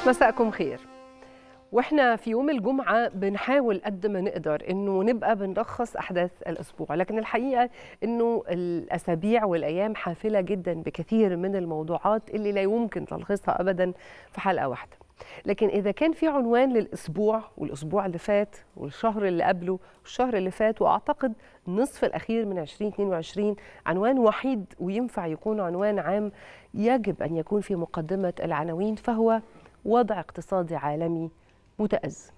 مساءكم خير واحنا في يوم الجمعة بنحاول قد ما نقدر انه نبقى بنلخص احداث الاسبوع لكن الحقيقة انه الاسابيع والايام حافلة جدا بكثير من الموضوعات اللي لا يمكن تلخيصها ابدا في حلقة واحدة لكن اذا كان في عنوان للاسبوع والاسبوع اللي فات والشهر اللي قبله والشهر اللي فات واعتقد النصف الاخير من 2022 عنوان وحيد وينفع يكون عنوان عام يجب ان يكون في مقدمة العناوين فهو وضع اقتصادي عالمي متأزم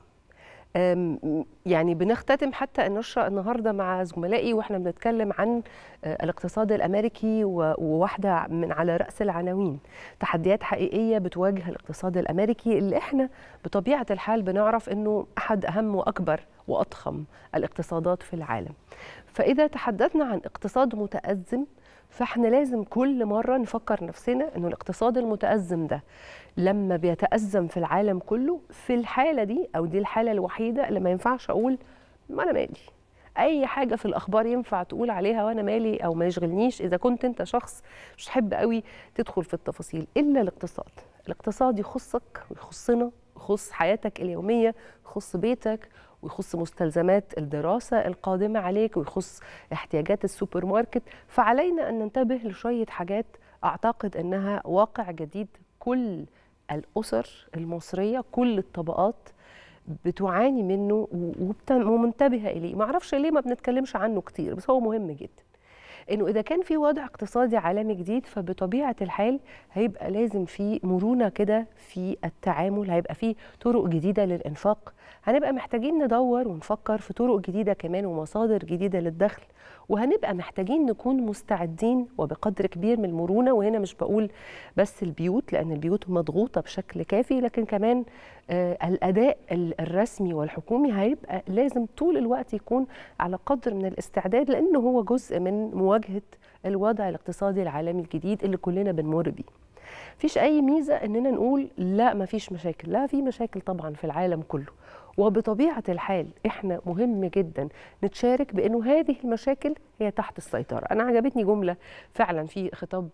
يعني بنختتم حتى النشرة النهاردة مع زملائي وإحنا بنتكلم عن الاقتصاد الأمريكي وواحدة من على رأس العناوين تحديات حقيقية بتواجه الاقتصاد الأمريكي اللي إحنا بطبيعة الحال بنعرف أنه أحد أهم وأكبر وأضخم الاقتصادات في العالم فإذا تحدثنا عن اقتصاد متأزم فاحنا لازم كل مرة نفكر نفسنا أنه الاقتصاد المتأزم ده لما بيتأزم في العالم كله في الحالة دي أو دي الحالة الوحيدة اللي ما ينفعش أقول ما أنا مالي أي حاجة في الأخبار ينفع تقول عليها وأنا مالي أو ما يشغلنيش إذا كنت أنت شخص مش تحب قوي تدخل في التفاصيل إلا الاقتصاد الاقتصاد يخصك ويخصنا يخص حياتك اليومية يخص بيتك ويخص مستلزمات الدراسة القادمة عليك ويخص احتياجات السوبر ماركت فعلينا أن ننتبه لشوية حاجات أعتقد أنها واقع جديد كل الأسر المصرية كل الطبقات بتعاني منه ومنتبهة إليه ما أعرفش ليه ما بنتكلمش عنه كتير بس هو مهم جدا انه اذا كان في وضع اقتصادي عالمي جديد فبطبيعه الحال هيبقى لازم في مرونه كده في التعامل هيبقى في طرق جديده للانفاق هنبقى محتاجين ندور ونفكر في طرق جديده كمان ومصادر جديده للدخل وهنبقى محتاجين نكون مستعدين وبقدر كبير من المرونه وهنا مش بقول بس البيوت لان البيوت مضغوطه بشكل كافي لكن كمان آه الاداء الرسمي والحكومي هيبقى لازم طول الوقت يكون على قدر من الاستعداد لانه هو جزء من مواجهه الوضع الاقتصادي العالمي الجديد اللي كلنا بنمر بيه فيش اي ميزه اننا نقول لا ما فيش مشاكل لا في مشاكل طبعا في العالم كله وبطبيعه الحال احنا مهم جدا نتشارك بانه هذه المشاكل هي تحت السيطره انا عجبتني جمله فعلا في خطاب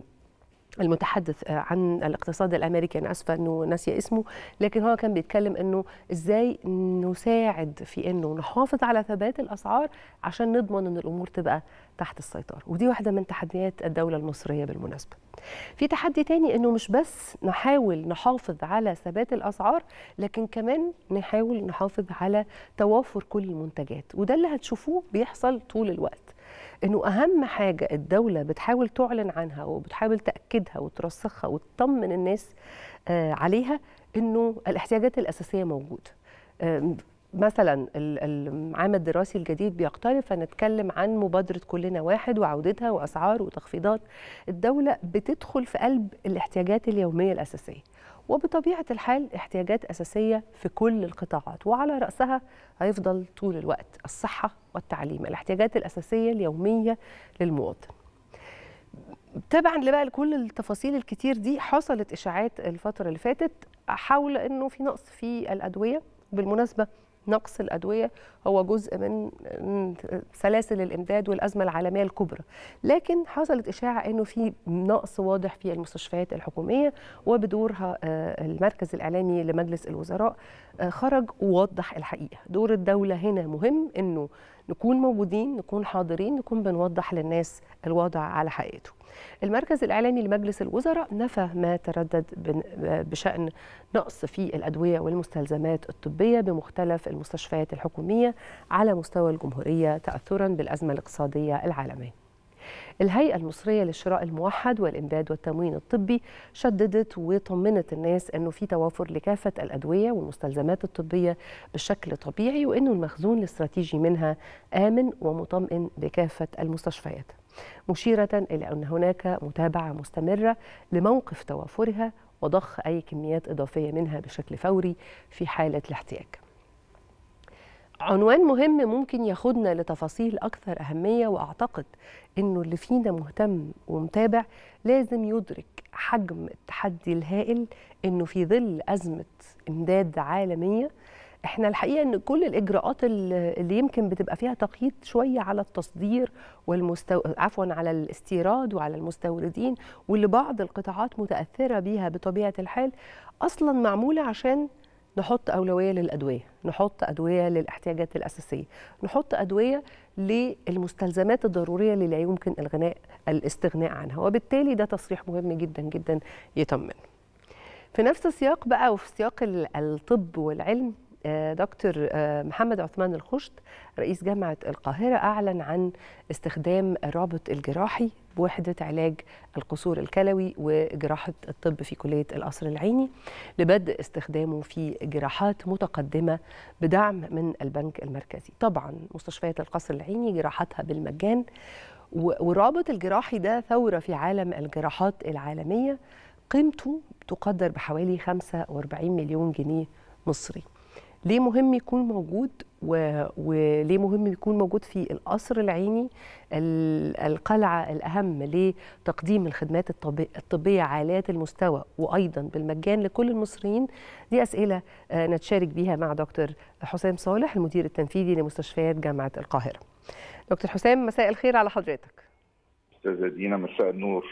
المتحدث عن الاقتصاد الامريكي انا اسفه انه ناسيه اسمه لكن هو كان بيتكلم انه ازاي نساعد في انه نحافظ على ثبات الاسعار عشان نضمن ان الامور تبقى تحت السيطره ودي واحده من تحديات الدوله المصريه بالمناسبه في تحدي تاني انه مش بس نحاول نحافظ على ثبات الاسعار لكن كمان نحاول نحافظ على توافر كل المنتجات وده اللي هتشوفوه بيحصل طول الوقت انه اهم حاجه الدوله بتحاول تعلن عنها وبتحاول تاكدها وترسخها وتطمن الناس عليها انه الاحتياجات الاساسيه موجوده مثلا العام الدراسي الجديد بيقترب فنتكلم عن مبادره كلنا واحد وعودتها واسعار وتخفيضات الدوله بتدخل في قلب الاحتياجات اليوميه الاساسيه وبطبيعه الحال احتياجات اساسيه في كل القطاعات وعلى راسها هيفضل طول الوقت الصحه والتعليم الاحتياجات الاساسيه اليوميه للمواطن تبعا لبقى لكل التفاصيل الكتير دي حصلت اشاعات الفتره اللي فاتت حول انه في نقص في الادويه بالمناسبه نقص الادويه هو جزء من سلاسل الامداد والازمه العالميه الكبرى لكن حصلت اشاعه انه في نقص واضح في المستشفيات الحكوميه وبدورها المركز الاعلامي لمجلس الوزراء خرج ووضح الحقيقه دور الدوله هنا مهم انه نكون موجودين نكون حاضرين نكون بنوضح للناس الوضع على حقيقته المركز الإعلامي لمجلس الوزراء نفى ما تردد بشأن نقص في الأدوية والمستلزمات الطبية بمختلف المستشفيات الحكومية على مستوى الجمهورية تأثرا بالأزمة الاقتصادية العالمية الهيئة المصرية للشراء الموحد والإمداد والتموين الطبي شددت وطمنت الناس أنه في توافر لكافة الأدوية والمستلزمات الطبية بشكل طبيعي وأنه المخزون الاستراتيجي منها آمن ومطمئن بكافة المستشفيات مشيرة إلى أن هناك متابعة مستمرة لموقف توافرها وضخ أي كميات إضافية منها بشكل فوري في حالة الاحتياج عنوان مهم ممكن ياخدنا لتفاصيل أكثر أهمية وأعتقد إنه اللي فينا مهتم ومتابع لازم يدرك حجم التحدي الهائل إنه في ظل أزمة إمداد عالمية احنا الحقيقه ان كل الاجراءات اللي يمكن بتبقى فيها تقييد شويه على التصدير والمستو... عفوا على الاستيراد وعلى المستوردين واللي بعض القطاعات متاثره بيها بطبيعه الحال اصلا معموله عشان نحط أولوية للأدوية نحط أدوية للاحتياجات الأساسية نحط أدوية للمستلزمات الضرورية اللي لا يمكن الغناء الاستغناء عنها وبالتالي ده تصريح مهم جدا جدا يطمن في نفس السياق بقى وفي سياق الطب والعلم دكتور محمد عثمان الخشت رئيس جامعة القاهرة أعلن عن استخدام الرابط الجراحي بوحدة علاج القصور الكلوي وجراحة الطب في كلية القصر العيني لبدء استخدامه في جراحات متقدمة بدعم من البنك المركزي طبعا مستشفيات القصر العيني جراحاتها بالمجان والرابط الجراحي ده ثورة في عالم الجراحات العالمية قيمته تقدر بحوالي 45 مليون جنيه مصري ليه مهم يكون موجود و... وليه مهم يكون موجود في القصر العيني القلعة الأهم لتقديم الخدمات الطبي... الطبية عالية المستوى وأيضا بالمجان لكل المصريين دي أسئلة نتشارك بيها مع دكتور حسام صالح المدير التنفيذي لمستشفيات جامعة القاهرة دكتور حسام مساء الخير على حضرتك أستاذة دينا مساء النور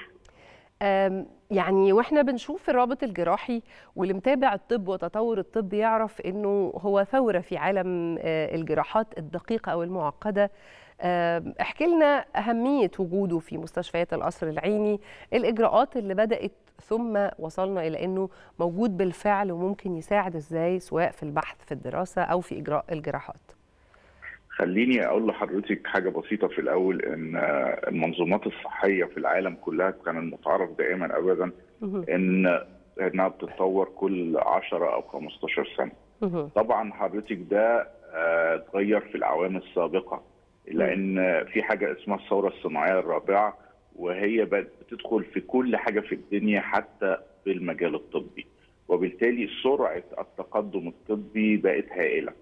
يعني واحنا بنشوف الرابط الجراحي واللي متابع الطب وتطور الطب يعرف انه هو ثوره في عالم الجراحات الدقيقه او المعقده احكي لنا اهميه وجوده في مستشفيات القصر العيني الاجراءات اللي بدات ثم وصلنا الى انه موجود بالفعل وممكن يساعد ازاي سواء في البحث في الدراسه او في اجراء الجراحات خليني اقول لحضرتك حاجه بسيطه في الاول ان المنظومات الصحيه في العالم كلها كان المتعارف دائما ابدا ان انها بتتطور كل 10 او 15 سنه. طبعا حضرتك ده اتغير في الاعوام السابقه لان في حاجه اسمها الثوره الصناعيه الرابعه وهي بتدخل في كل حاجه في الدنيا حتى في المجال الطبي وبالتالي سرعه التقدم الطبي بقت هائله.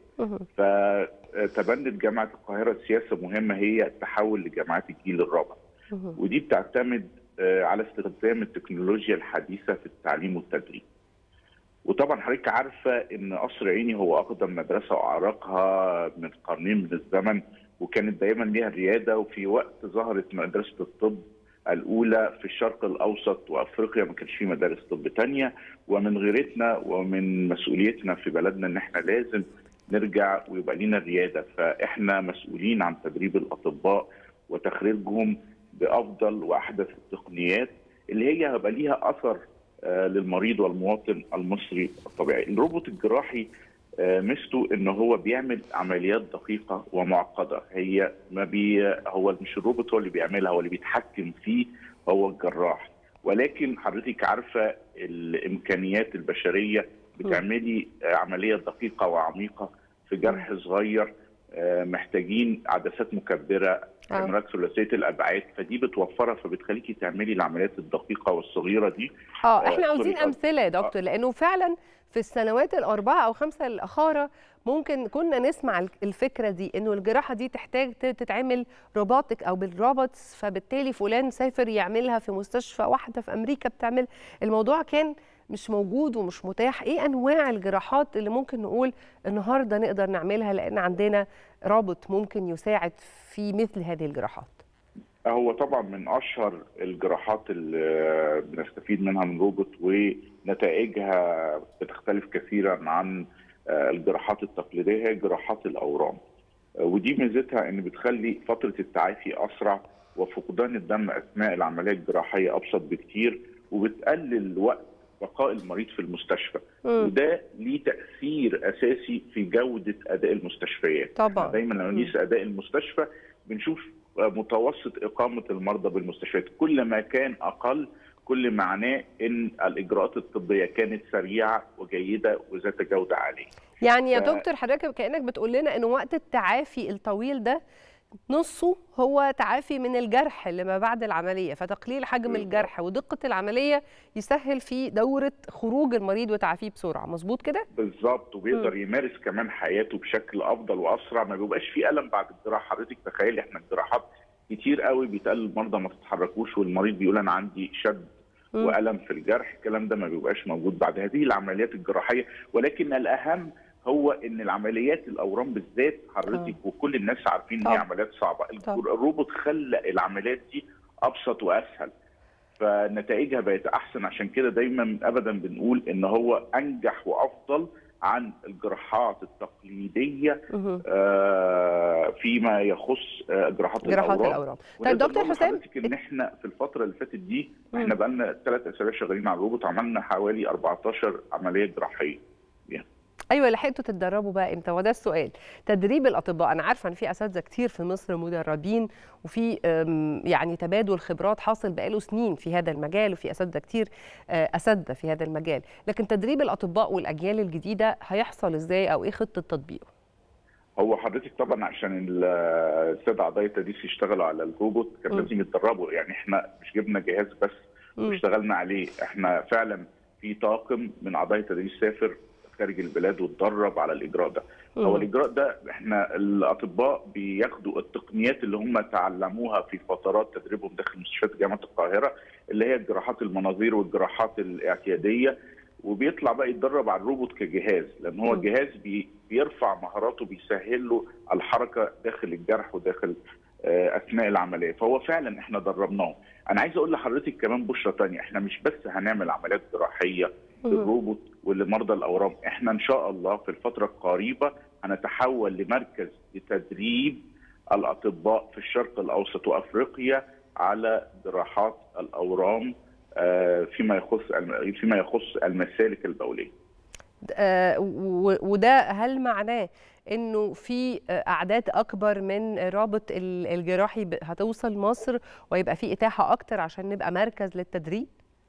فتبنت جامعه القاهره سياسه مهمه هي التحول لجامعات الجيل الرابع ودي بتعتمد على استخدام التكنولوجيا الحديثه في التعليم والتدريب وطبعا حضرتك عارفه ان قصر عيني هو اقدم مدرسه واعرقها من قرنين من الزمن وكانت دايما ليها الرياده وفي وقت ظهرت مدرسه الطب الاولى في الشرق الاوسط وافريقيا ما كانش في مدارس طب تانية ومن غيرتنا ومن مسؤوليتنا في بلدنا ان احنا لازم نرجع ويبقى لنا الرياده فاحنا مسؤولين عن تدريب الاطباء وتخريجهم بافضل واحدث التقنيات اللي هي هيبقى ليها اثر للمريض والمواطن المصري الطبيعي. الروبوت الجراحي ميزته ان هو بيعمل عمليات دقيقه ومعقده هي ما بي هو مش الروبوت هو اللي بيعملها هو اللي بيتحكم فيه هو الجراح ولكن حضرتك عارفه الامكانيات البشريه بتعملي عمليه دقيقه وعميقه في جرح صغير محتاجين عدسات مكبره كاميرات ثلاثيه الابعاد فدي بتوفرها فبتخليكي تعملي العمليات الدقيقه والصغيره دي اه احنا عاوزين امثله يا دكتور لانه فعلا في السنوات الاربعه او خمسه الاخيره ممكن كنا نسمع الفكره دي انه الجراحه دي تحتاج تتعمل روبوتك او بالروبوتس فبالتالي فلان سافر يعملها في مستشفى واحده في امريكا بتعمل الموضوع كان مش موجود ومش متاح ايه انواع الجراحات اللي ممكن نقول النهارده نقدر نعملها لان عندنا رابط ممكن يساعد في مثل هذه الجراحات هو طبعا من اشهر الجراحات اللي بنستفيد منها من روبوت ونتائجها بتختلف كثيرا عن الجراحات التقليديه هي جراحات الاورام ودي ميزتها ان بتخلي فتره التعافي اسرع وفقدان الدم اثناء العمليه الجراحيه ابسط بكتير وبتقلل وقت بقاء المريض في المستشفى م. وده ليه تاثير اساسي في جوده اداء المستشفيات طبعا دايما لما نقيس اداء المستشفى بنشوف متوسط اقامه المرضى بالمستشفيات كل ما كان اقل كل معناه ان الاجراءات الطبيه كانت سريعه وجيده وذات جوده عاليه يعني يا ف... دكتور حضرتك كانك بتقول لنا ان وقت التعافي الطويل ده نصه هو تعافي من الجرح اللي ما بعد العمليه فتقليل حجم الجرح ودقه العمليه يسهل في دوره خروج المريض وتعافيه بسرعه مظبوط كده بالظبط وبيقدر م. يمارس كمان حياته بشكل افضل واسرع ما بيبقاش في الم بعد الجراحه حضرتك تخيلي احنا الجراحات كتير قوي بيتقال للمرضى ما تتحركوش والمريض بيقول انا عندي شد والم في الجرح الكلام ده ما بيبقاش موجود بعد هذه العمليات الجراحيه ولكن الاهم هو ان العمليات الاورام بالذات حضرتك وكل الناس عارفين ان هي طبعا. عمليات صعبه طبعا. الروبوت خلى العمليات دي ابسط واسهل فنتائجها بقت احسن عشان كده دايما ابدا بنقول ان هو انجح وافضل عن الجراحات التقليديه مهم. آه، فيما يخص آه، جراحات جراحات الاورام الاورام ونقدر طيب دكتور نقول حسام لحضرتك ان احنا في الفتره اللي فاتت دي مم. احنا بقى لنا ثلاث اسابيع شغالين على الروبوت عملنا حوالي 14 عمليه جراحيه ايوه لحقتوا تتدربوا بقى امتى وده السؤال تدريب الاطباء انا عارفه ان في اساتذه كتير في مصر مدربين وفي أم، يعني تبادل خبرات حاصل بقاله سنين في هذا المجال وفي اساتذه كتير آه، اساتذه في هذا المجال لكن تدريب الاطباء والاجيال الجديده هيحصل ازاي او ايه خطه تطبيقه هو حضرتك طبعا عشان ال- الساده اعضاء التدريس يشتغلوا على الروبوت كان مم. لازم يتدربوا يعني احنا مش جبنا جهاز بس مم. واشتغلنا عليه احنا فعلا في طاقم من اعضاء التدريس سافر خارج البلاد واتدرب على الاجراء ده هو مم. الاجراء ده احنا الاطباء بياخدوا التقنيات اللي هم تعلموها في فترات تدريبهم داخل مستشفيات جامعه القاهره اللي هي جراحات المناظير والجراحات الاعتياديه وبيطلع بقى يتدرب على الروبوت كجهاز لان هو مم. الجهاز بي بيرفع مهاراته بيسهل له الحركه داخل الجرح وداخل آه، اثناء العمليه فهو فعلا احنا دربناه انا عايز اقول لحضرتك كمان بشرى تانية احنا مش بس هنعمل عمليات جراحيه مم. للروبوت ولمرضى الاورام احنا ان شاء الله في الفتره القريبه هنتحول لمركز لتدريب الاطباء في الشرق الاوسط وافريقيا على جراحات الاورام آه، فيما يخص الم- فيما يخص المسالك البوليه آه، و- وده هل معناه انه في آه، اعداد اكبر من رابط ال- الجراحي ب- هتوصل مصر ويبقى في اتاحه اكتر عشان نبقى مركز للتدريب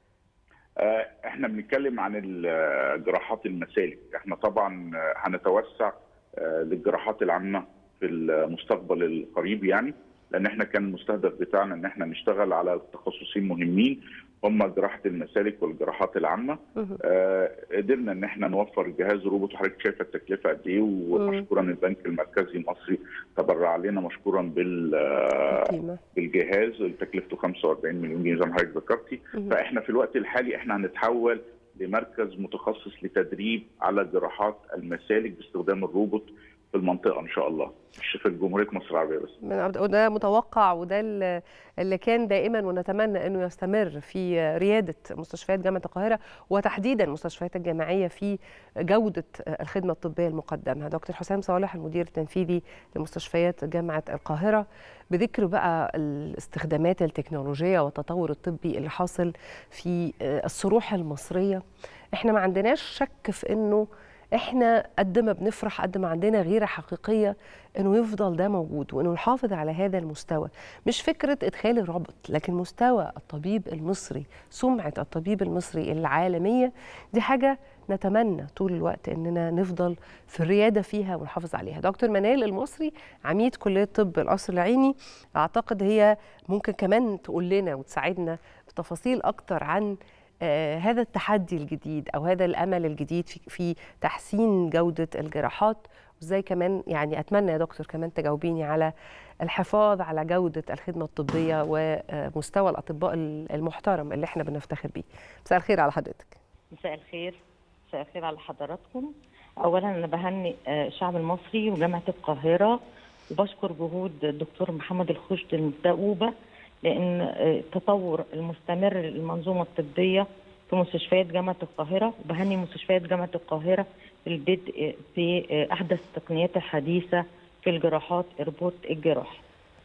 آه، احنا بنتكلم عن ال- جراحات المسالك احنا طبعا آه، هنتوسع آه، للجراحات العامه في المستقبل القريب يعني لان احنا كان المستهدف بتاعنا ان احنا نشتغل على تخصصين مهمين هم جراحه المسالك والجراحات العامه مهم. آه، قدرنا ان احنا نوفر جهاز روبوت وحضرتك شايفه التكلفه قد ايه ومشكورا البنك المركزي المصري تبرع لنا مشكورا بال آه، قيمة. بالجهاز اللي تكلفته 45 مليون جنيه زي ما حضرتك ذكرتي مهم. فاحنا في الوقت الحالي احنا هنتحول لمركز متخصص لتدريب على جراحات المسالك باستخدام الروبوت في المنطقه ان شاء الله مش في جمهوريه مصر العربيه بس من- وده متوقع وده ال- اللي كان دائما ونتمنى انه يستمر في رياده مستشفيات جامعه القاهره وتحديدا المستشفيات الجامعيه في جوده الخدمه الطبيه المقدمه دكتور حسام صالح المدير التنفيذي لمستشفيات جامعه القاهره بذكر بقى الاستخدامات التكنولوجيه والتطور الطبي اللي حاصل في الصروح المصريه احنا ما عندناش شك في انه احنا قد ما بنفرح قد ما عندنا غيره حقيقيه انه يفضل ده موجود وانه نحافظ على هذا المستوى مش فكره ادخال الرابط لكن مستوى الطبيب المصري سمعه الطبيب المصري العالميه دي حاجه نتمنى طول الوقت اننا نفضل في الرياده فيها ونحافظ عليها دكتور منال المصري عميد كليه طب القصر العيني اعتقد هي ممكن كمان تقول لنا وتساعدنا بتفاصيل اكتر عن آه هذا التحدي الجديد او هذا الامل الجديد في, في تحسين جوده الجراحات وازاي كمان يعني اتمنى يا دكتور كمان تجاوبيني على الحفاظ على جوده الخدمه الطبيه ومستوى الاطباء المحترم اللي احنا بنفتخر بيه. مساء الخير على حضرتك. مساء الخير مساء الخير على حضراتكم. اولا انا بهنئ الشعب المصري وجامعه القاهره وبشكر جهود الدكتور محمد الخشد المدؤوبه لان التطور المستمر للمنظومه الطبيه في مستشفيات جامعه القاهره وبهني مستشفيات جامعه القاهره بالبدء في احدث التقنيات الحديثه في الجراحات ارباط الجراحي.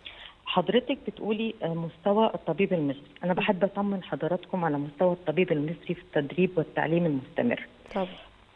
حضرتك بتقولي مستوى الطبيب المصري، انا بحب اطمن حضراتكم على مستوى الطبيب المصري في التدريب والتعليم المستمر. طبعا.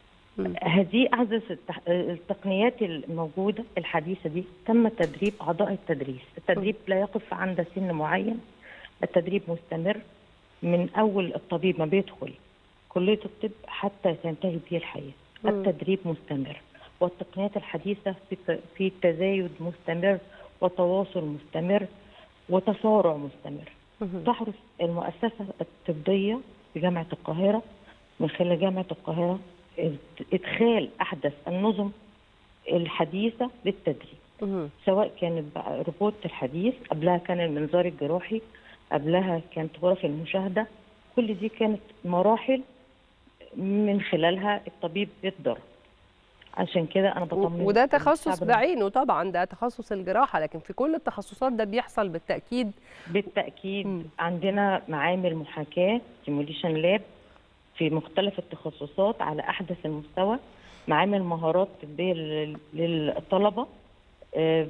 هذه احدث التقنيات الموجوده الحديثه دي تم تدريب اعضاء التدريس، التدريب لا يقف عند سن معين، التدريب مستمر من اول الطبيب ما بيدخل كليه الطب حتى تنتهي به الحياه، التدريب مستمر والتقنيات الحديثه في في تزايد مستمر وتواصل مستمر وتسارع مستمر. تحرص المؤسسه الطبيه في جامعه القاهره من خلال جامعه القاهره ادخال احدث النظم الحديثه للتدريب سواء كانت بقى روبوت الحديث قبلها كان المنظار الجراحي قبلها كانت غرف المشاهده كل دي كانت مراحل من خلالها الطبيب بيتدرب عشان كده انا بطمن وده تخصص الشعب بعينه طبعا ده تخصص الجراحه لكن في كل التخصصات ده بيحصل بالتاكيد بالتاكيد مم. عندنا معامل محاكاه سيموليشن لاب في مختلف التخصصات على احدث المستوى معامل مهارات طبيه لل- للطلبه آه،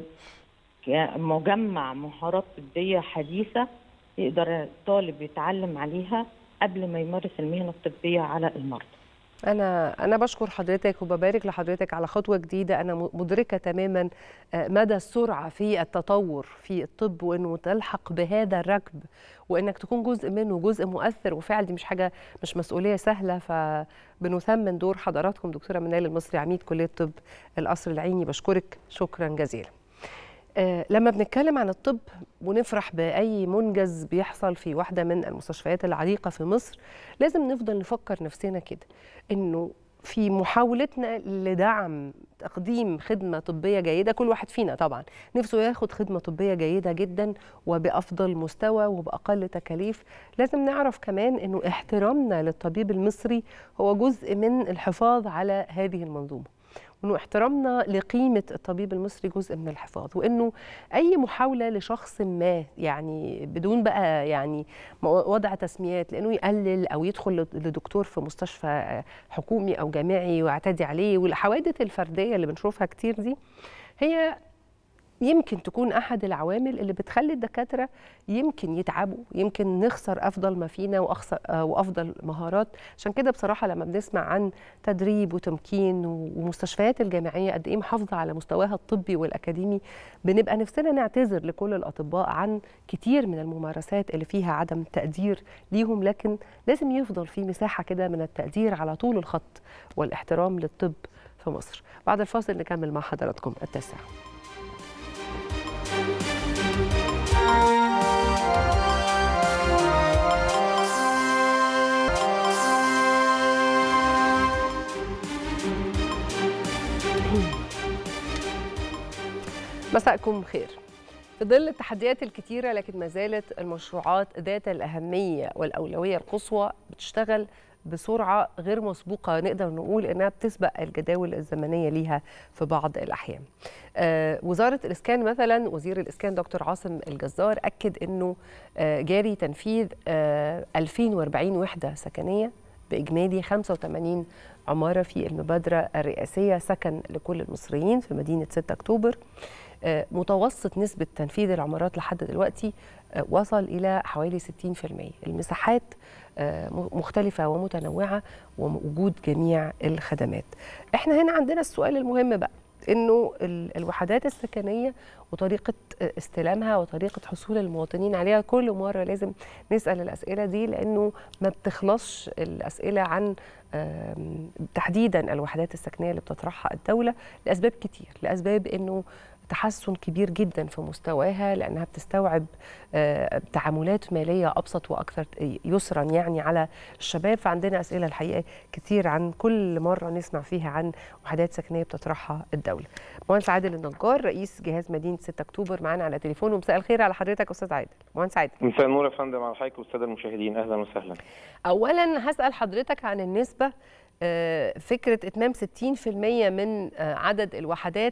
ك- مجمع مهارات طبيه حديثه يقدر الطالب يتعلم عليها قبل ما يمارس المهنه الطبيه على المرضى انا انا بشكر حضرتك وببارك لحضرتك على خطوه جديده انا م- مدركه تماما آه، مدى السرعه في التطور في الطب وانه تلحق بهذا الركب وانك تكون جزء منه جزء مؤثر وفعل دي مش حاجه مش مسؤوليه سهله فبنثمن دور حضراتكم دكتوره منال المصري عميد كليه طب القصر العيني بشكرك شكرا جزيلا آه، لما بنتكلم عن الطب ونفرح بأي منجز بيحصل في واحدة من المستشفيات العريقة في مصر لازم نفضل نفكر نفسنا كده إنه في محاولتنا لدعم تقديم خدمة طبية جيدة كل واحد فينا طبعا نفسه ياخد خدمة طبية جيدة جدا وبأفضل مستوى وبأقل تكاليف لازم نعرف كمان إنه احترامنا للطبيب المصري هو جزء من الحفاظ على هذه المنظومة وانه احترامنا لقيمه الطبيب المصري جزء من الحفاظ وانه اي محاوله لشخص ما يعني بدون بقى يعني وضع تسميات لانه يقلل او يدخل لدكتور في مستشفى حكومي او جامعي ويعتدي عليه والحوادث الفرديه اللي بنشوفها كتير دي هي يمكن تكون احد العوامل اللي بتخلي الدكاتره يمكن يتعبوا يمكن نخسر افضل ما فينا واخسر آه، وافضل مهارات عشان كده بصراحه لما بنسمع عن تدريب وتمكين ومستشفيات الجامعيه قد ايه محافظه على مستواها الطبي والاكاديمي بنبقى نفسنا نعتذر لكل الاطباء عن كتير من الممارسات اللي فيها عدم تقدير ليهم لكن لازم يفضل في مساحه كده من التقدير على طول الخط والاحترام للطب في مصر بعد الفاصل نكمل مع حضراتكم التاسعه مساءكم خير في ظل التحديات الكتيرة لكن ما زالت المشروعات ذات الأهمية والأولوية القصوى بتشتغل بسرعة غير مسبوقة نقدر نقول إنها بتسبق الجداول الزمنية ليها في بعض الأحيان آه وزارة الإسكان مثلا وزير الإسكان دكتور عاصم الجزار أكد إنه آه جاري تنفيذ آه 2040 وحدة سكنية بإجمالي 85 عمارة في المبادرة الرئاسية سكن لكل المصريين في مدينة 6 أكتوبر آه، متوسط نسبة تنفيذ العمارات لحد دلوقتي آه، وصل إلى حوالي 60% المساحات آه، م- مختلفة ومتنوعة ووجود جميع الخدمات احنا هنا عندنا السؤال المهم بقى انه ال- الوحدات السكنيه وطريقه استلامها وطريقه حصول المواطنين عليها كل مره لازم نسال الاسئله دي لانه ما بتخلصش الاسئله عن آم، تحديدا الوحدات السكنيه اللي بتطرحها الدوله لاسباب كتير لاسباب انه تحسن كبير جدا في مستواها لانها بتستوعب آه، تعاملات ماليه ابسط واكثر يسرا يعني على الشباب فعندنا اسئله الحقيقه كتير عن كل مره نسمع فيها عن وحدات سكنيه بتطرحها الدوله. مهندس عادل النجار رئيس جهاز مدينه 6 اكتوبر معانا على تليفون ومساء الخير على حضرتك استاذ عادل. مهندس عادل. مساء النور يا فندم على حضرتك والساده المشاهدين اهلا وسهلا اولا هسال حضرتك عن النسبه آه، فكره اتمام 60% من آه، عدد الوحدات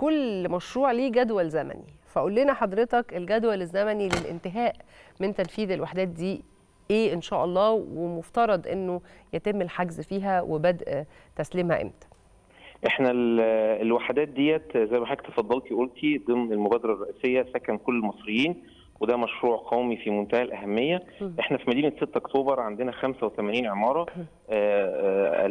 كل مشروع ليه جدول زمني فقول لنا حضرتك الجدول الزمني للانتهاء من تنفيذ الوحدات دي ايه ان شاء الله ومفترض انه يتم الحجز فيها وبدء تسليمها امتى احنا ال- الوحدات ديت زي ما حضرتك تفضلتي قلتي ضمن المبادره الرئاسيه سكن كل المصريين وده مشروع قومي في منتهى الاهميه مم. احنا في مدينه 6 اكتوبر عندنا 85 عماره آه، آه،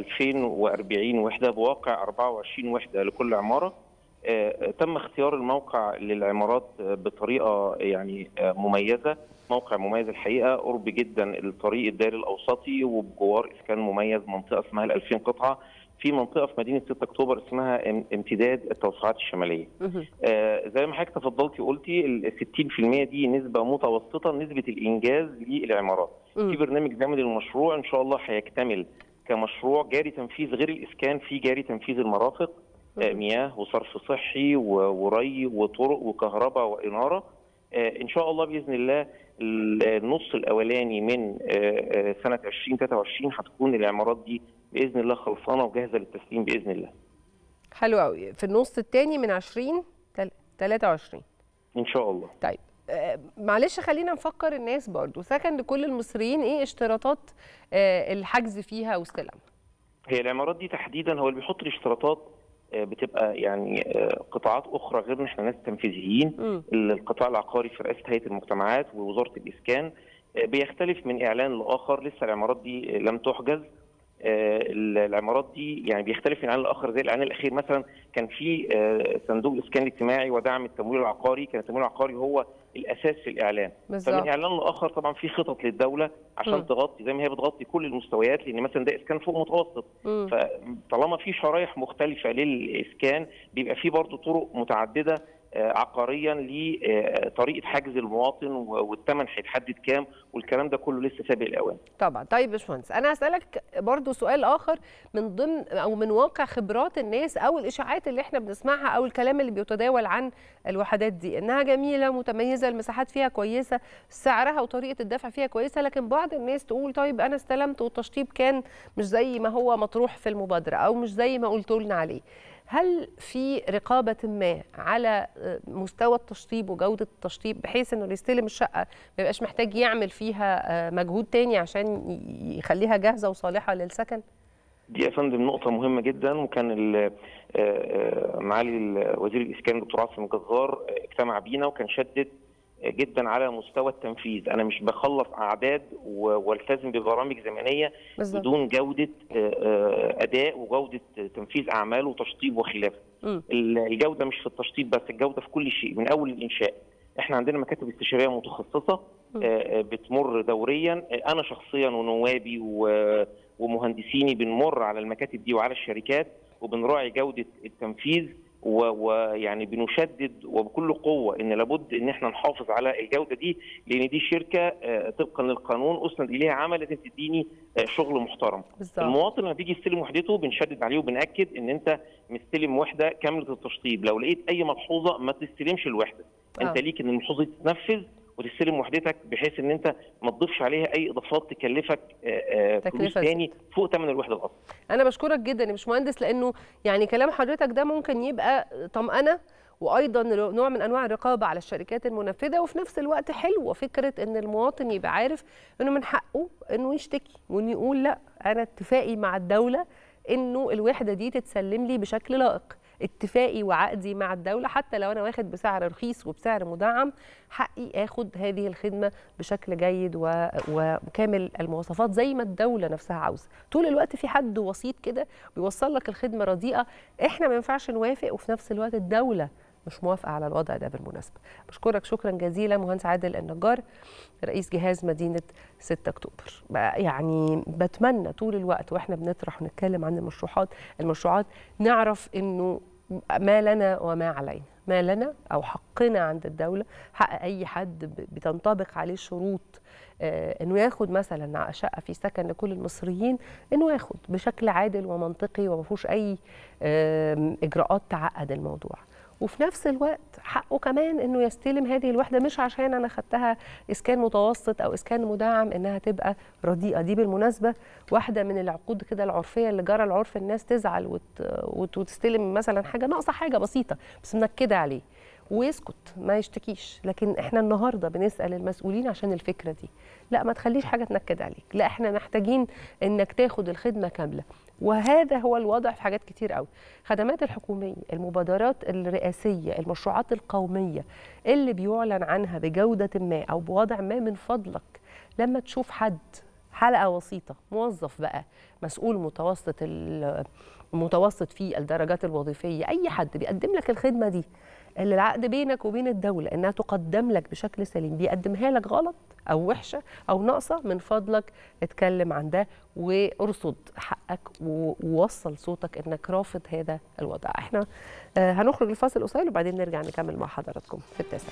2040 وحده بواقع 24 وحده لكل عماره آه، تم اختيار الموقع للعمارات آه، بطريقه يعني آه، مميزه موقع مميز الحقيقه قرب جدا الطريق الدائري الاوسطي وبجوار اسكان مميز منطقه اسمها ال 2000 قطعه في منطقه في مدينه 6 اكتوبر اسمها ام- امتداد التوسعات الشماليه. مهم. آه، زي ما حضرتك تفضلتي قلتي ال 60% دي نسبه متوسطه نسبه الانجاز للعمارات. في مم. برنامج زمني للمشروع ان شاء الله هيكتمل كمشروع جاري تنفيذ غير الاسكان في جاري تنفيذ المرافق آه، مم. مياه وصرف صحي و- وري وطرق وكهرباء واناره آه، ان شاء الله باذن الله ال- النص الاولاني من آه، آه، سنه 2023 هتكون العمارات دي باذن الله خلصانه وجاهزه للتسليم باذن الله. حلو قوي في النص الثاني من 20 23 ان شاء الله طيب آه، معلش خلينا نفكر الناس برضو سكن لكل المصريين ايه اشتراطات آه، الحجز فيها واستلامها هي العمارات دي تحديدا هو اللي بيحط الاشتراطات آه، بتبقى يعني آه، قطاعات اخرى غيرنا احنا ناس تنفيذيين مم. القطاع العقاري في رئاسه هيئه المجتمعات ووزاره الاسكان آه، بيختلف من اعلان لاخر لسه العمارات دي آه، لم تحجز آه، العمارات دي يعني بيختلف من اعلان لاخر زي الاعلان الاخير مثلا كان في آه، صندوق الاسكان الاجتماعي ودعم التمويل العقاري كان التمويل العقاري هو الاساس في الاعلان بالظبط فمن اعلان لاخر طبعا في خطط للدوله عشان مم. تغطي زي ما هي بتغطي كل المستويات لان مثلا ده اسكان فوق متوسط مم. فطالما في شرايح مختلفه للاسكان بيبقى في برضه طرق متعدده آه، عقاريا لطريقه حجز المواطن و- والثمن هيتحدد كام والكلام ده كله لسه سابق الاوان طبعا طيب يا باشمهندس انا هسالك برضو سؤال اخر من ضمن او من واقع خبرات الناس او الاشاعات اللي احنا بنسمعها او الكلام اللي بيتداول عن الوحدات دي انها جميله متميزه المساحات فيها كويسه سعرها وطريقه الدفع فيها كويسه لكن بعض الناس تقول طيب انا استلمت والتشطيب كان مش زي ما هو مطروح في المبادره او مش زي ما قلتوا لنا عليه هل في رقابة ما على آه، مستوى التشطيب وجودة التشطيب بحيث انه اللي يستلم الشقة ما يبقاش محتاج يعمل فيها آه، مجهود تاني عشان ي- يخليها جاهزة وصالحة للسكن؟ دي يا فندم نقطة مهمة جدا وكان ال- آه، آه، معالي ال- وزير الإسكان دكتور عاصم الجزار آه، اجتمع بينا وكان شدد آه، جدا على مستوى التنفيذ أنا مش بخلص أعداد و- والتزم ببرامج زمنية بالظبط بدون جودة آه، آه، أداء وجودة آه، تنفيذ أعمال وتشطيب وخلافه مم. ال- الجودة مش في التشطيب بس الجودة في كل شيء من أول الإنشاء احنا عندنا مكاتب استشارية متخصصة مم. آه، آه، بتمر دوريا آه، أنا شخصيا ونوابي و- ومهندسيني بنمر على المكاتب دي وعلى الشركات وبنراعي جودة التنفيذ و- ويعني بنشدد وبكل قوة إن لابد إن احنا نحافظ على الجودة دي لأن دي شركة آه، طبقا للقانون أسند إليها عمل لازم تديني آه، شغل محترم بالظبط المواطن لما بيجي يستلم وحدته بنشدد عليه وبنأكد ان انت مستلم وحده كامله التشطيب لو لقيت اي ملحوظه ما تستلمش الوحده آه. انت ليك ان الملحوظه دي تتنفذ وتستلم وحدتك بحيث ان انت ما تضيفش عليها اي اضافات تكلفك آه، آه، فلوس تكلفة تاني فوق ثمن الوحده الاصلي انا بشكرك جدا يا باشمهندس لانه يعني كلام حضرتك ده ممكن يبقى طمأنة وايضا نوع من انواع الرقابه على الشركات المنفذه وفي نفس الوقت حلوه فكره ان المواطن يبقى عارف انه من حقه انه يشتكي وانه يقول لا انا اتفاقي مع الدوله انه الوحده دي تتسلم لي بشكل لائق اتفاقي وعقدي مع الدولة حتى لو أنا واخد بسعر رخيص وبسعر مدعم حقي آخد هذه الخدمة بشكل جيد و... وكامل المواصفات زي ما الدولة نفسها عاوزة طول الوقت في حد وسيط كده بيوصل لك الخدمة رديئة إحنا ما ينفعش نوافق وفي نفس الوقت الدولة مش موافقة على الوضع ده بالمناسبة بشكرك شكرا جزيلا مهندس عادل النجار رئيس جهاز مدينة 6 أكتوبر بقى يعني بتمنى طول الوقت وإحنا بنطرح ونتكلم عن المشروعات المشروعات نعرف إنه ما لنا وما علينا ما لنا أو حقنا عند الدولة حق أي حد ب- بتنطبق عليه شروط آه، انه ياخد مثلا شقه في سكن لكل المصريين انه ياخد بشكل عادل ومنطقي وما فيهوش اي آم، اجراءات تعقد الموضوع وفي نفس الوقت حقه كمان انه يستلم هذه الوحده مش عشان انا خدتها اسكان متوسط او اسكان مدعم انها تبقى رديئه دي بالمناسبه واحده من العقود كده العرفيه اللي جرى العرف الناس تزعل وت... وت... وتستلم مثلا حاجه ناقصه حاجه بسيطه بس منكده عليه ويسكت ما يشتكيش لكن احنا النهارده بنسال المسؤولين عشان الفكره دي لا ما تخليش حاجه تنكد عليك لا احنا محتاجين انك تاخد الخدمه كامله وهذا هو الوضع في حاجات كتير قوي خدمات الحكوميه المبادرات الرئاسيه المشروعات القوميه اللي بيعلن عنها بجوده ما او بوضع ما من فضلك لما تشوف حد حلقه وسيطه موظف بقى مسؤول متوسط ال- متوسط في الدرجات الوظيفيه اي حد بيقدم لك الخدمه دي اللي العقد بينك وبين الدوله انها تقدم لك بشكل سليم بيقدمها لك غلط او وحشه او ناقصه من فضلك اتكلم عن ده وارصد حقك و- ووصل صوتك انك رافض هذا الوضع احنا آه، هنخرج لفاصل قصير وبعدين نرجع نكمل مع حضراتكم في التاسعه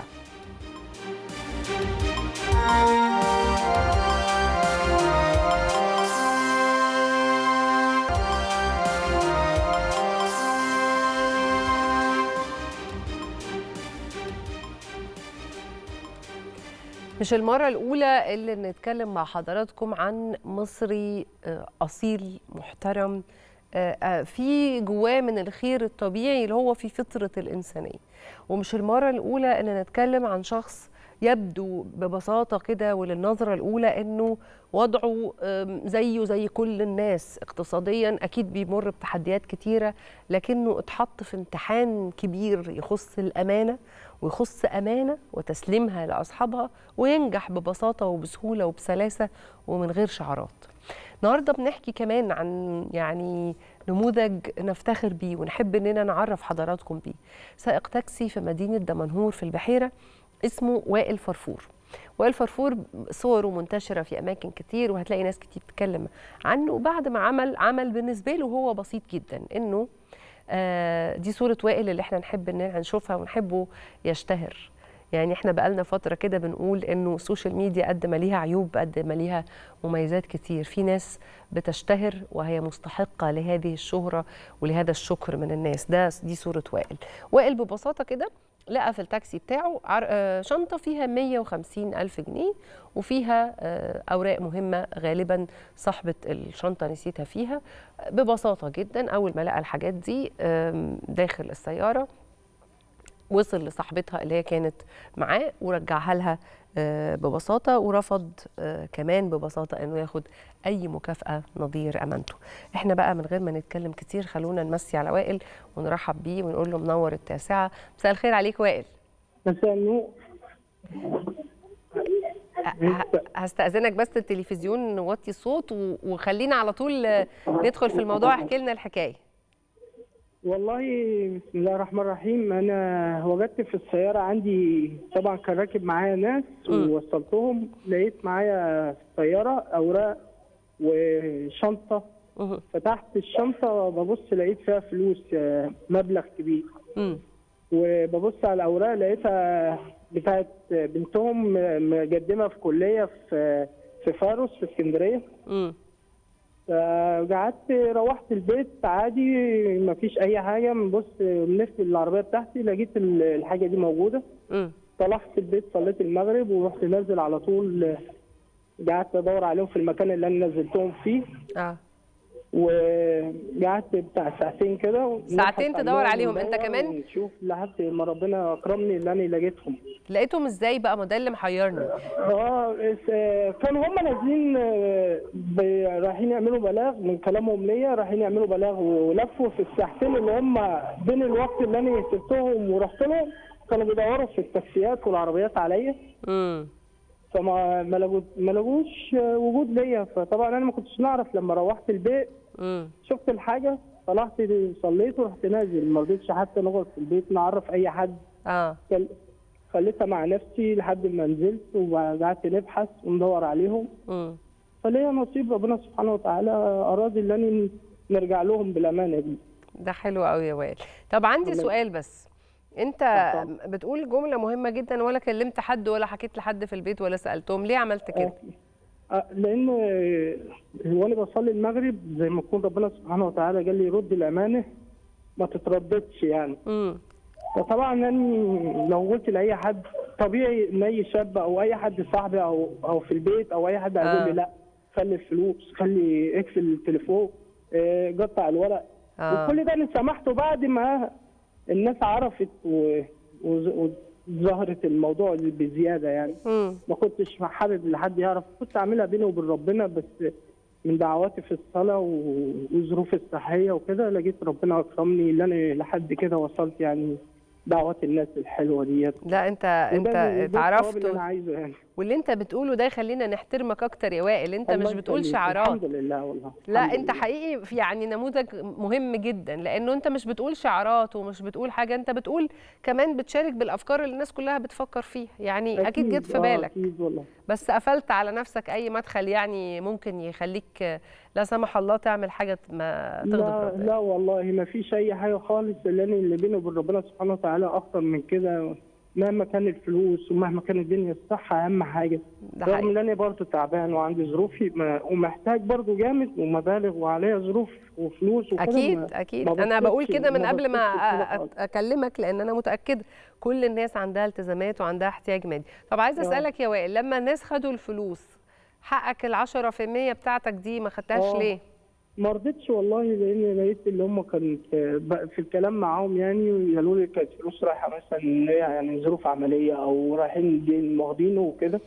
مش المرة الأولى اللي نتكلم مع حضراتكم عن مصري آه، أصيل محترم في جواه من الخير الطبيعي اللي هو في فطره الانسانيه ومش المره الاولى ان نتكلم عن شخص يبدو ببساطة كده وللنظرة الأولى أنه وضعه زيه زي كل الناس اقتصاديا أكيد بيمر بتحديات كتيرة لكنه اتحط في امتحان كبير يخص الأمانة ويخص أمانة وتسليمها لأصحابها وينجح ببساطة وبسهولة وبسلاسة ومن غير شعارات النهارده بنحكي كمان عن يعني نموذج نفتخر بيه ونحب اننا نعرف حضراتكم بيه سائق تاكسي في مدينه دمنهور في البحيره اسمه وائل فرفور وائل فرفور صوره منتشره في اماكن كتير وهتلاقي ناس كتير بتتكلم عنه بعد ما عمل عمل بالنسبه له هو بسيط جدا انه آه دي صوره وائل اللي احنا نحب ان نشوفها ونحبه يشتهر يعني احنا بقالنا فتره كده بنقول انه السوشيال ميديا قد ما ليها عيوب قد ما ليها مميزات كتير في ناس بتشتهر وهي مستحقه لهذه الشهره ولهذا الشكر من الناس ده دي صوره وائل وائل ببساطه كده لقى في التاكسي بتاعه شنطة فيها 150 ألف جنيه وفيها أوراق مهمة غالبا صاحبة الشنطة نسيتها فيها ببساطة جدا أول ما لقى الحاجات دي داخل السيارة وصل لصاحبتها اللي هي كانت معاه ورجعها لها ببساطه ورفض كمان ببساطه انه ياخد اي مكافاه نظير امانته. احنا بقى من غير ما نتكلم كتير خلونا نمسي على وائل ونرحب بيه ونقول له منور التاسعه. مساء الخير عليك وائل. مساء النور. هستأذنك بس التلفزيون نوطي الصوت وخلينا على طول ندخل في الموضوع احكي لنا الحكايه. والله بسم الله الرحمن الرحيم انا وجدت في السياره عندي طبعا كان راكب معايا ناس ووصلتهم لقيت معايا في السياره اوراق وشنطه فتحت الشنطه ببص لقيت فيها فلوس مبلغ كبير وببص على الاوراق لقيتها بتاعت بنتهم مقدمه في كليه في في فاروس في اسكندريه فقعدت روحت البيت عادي ما فيش اي حاجه بنبص بنلف العربيه بتاعتي لقيت الحاجه دي موجوده م. طلعت البيت صليت المغرب ورحت نازل على طول قعدت ادور عليهم في المكان اللي انا نزلتهم فيه اه وقعدت بتاع ساعتين كده ساعتين تدور عليهم انت كمان نشوف لحد ما ربنا اكرمني اللي انا لقيتهم لقيتهم ازاي بقى ما ده اللي محيرني اه كانوا هم نازلين رايحين يعملوا بلاغ من كلامهم ليا رايحين يعملوا بلاغ ولفوا في الساحتين اللي هم بين الوقت اللي انا سبتهم ورحت لهم كانوا بيدوروا في التاكسيات والعربيات عليا امم فما ما لقوش ما لقوش وجود ليا فطبعا انا ما كنتش نعرف لما روحت البيت امم شفت الحاجه طلعت صليت ورحت نازل ما رضيتش حتى نقعد في البيت نعرف اي حد اه خليتها مع نفسي لحد ما نزلت وقعدت نبحث وندور عليهم امم فليا نصيب ربنا سبحانه وتعالى اراد ان انا نرجع لهم بالامانه دي ده حلو قوي يا وائل طب عندي سؤال بس انت بتقول جمله مهمه جدا ولا كلمت حد ولا حكيت لحد في البيت ولا سالتهم ليه عملت كده لان وانا بصلي المغرب زي ما يكون ربنا سبحانه وتعالى قال لي رد الامانه ما تترددش يعني امم فطبعا اني لو قلت لاي حد طبيعي ان اي شاب او اي حد صاحبي او او في البيت او اي حد هيقول لي لا خلي الفلوس خلي اقفل التليفون قطع الورق آه. وكل ده انا سمحته بعد ما الناس عرفت و... و... ظهرت الموضوع بزياده يعني مم. ما كنتش حابب لحد يعرف كنت اعملها بيني وبين ربنا بس من دعواتي في الصلاه وظروفي الصحيه وكده لقيت ربنا اكرمني اللي انا لحد كده وصلت يعني دعوات الناس الحلوه ديت لا انت انت اتعرفت اللي انا عايزه يعني واللي انت بتقوله ده يخلينا نحترمك اكتر يا وائل انت مش بتقول شعارات الحمد لله والله لا الحمد انت لله. حقيقي في يعني نموذج مهم جدا لانه انت مش بتقول شعارات ومش بتقول حاجه انت بتقول كمان بتشارك بالافكار اللي الناس كلها بتفكر فيها يعني اكيد جت في آه، بالك اكيد والله بس قفلت على نفسك اي مدخل يعني ممكن يخليك لا سمح الله تعمل حاجه ما تغضب لا ربنا لا والله ما فيش اي حاجه خالص اللي أنا اللي بيني وبين ربنا سبحانه وتعالى اكتر من كده مهما كان الفلوس ومهما كان الدنيا الصحه اهم حاجه ده رغم حقيقي ان انا برضه تعبان وعندي ظروفي ما- ومحتاج برضه جامد ومبالغ وعليا ظروف وفلوس وكده اكيد ما- اكيد ما انا بقول بصيتش- كده من ما قبل ما بصيتش كده أ- خالص. أ- اكلمك لان انا متاكده كل الناس عندها التزامات وعندها احتياج مادي طب عايزه آه. اسالك يا وائل لما الناس خدوا الفلوس حقك ال 10% بتاعتك دي ما خدتهاش آه. ليه ما رضيتش والله لان لقيت اللي هم كانت ب- في الكلام معاهم يعني قالوا لي كانت فلوس رايحه مثلا إن هي يعني ظروف عمليه او رايحين دين واخدينه وكده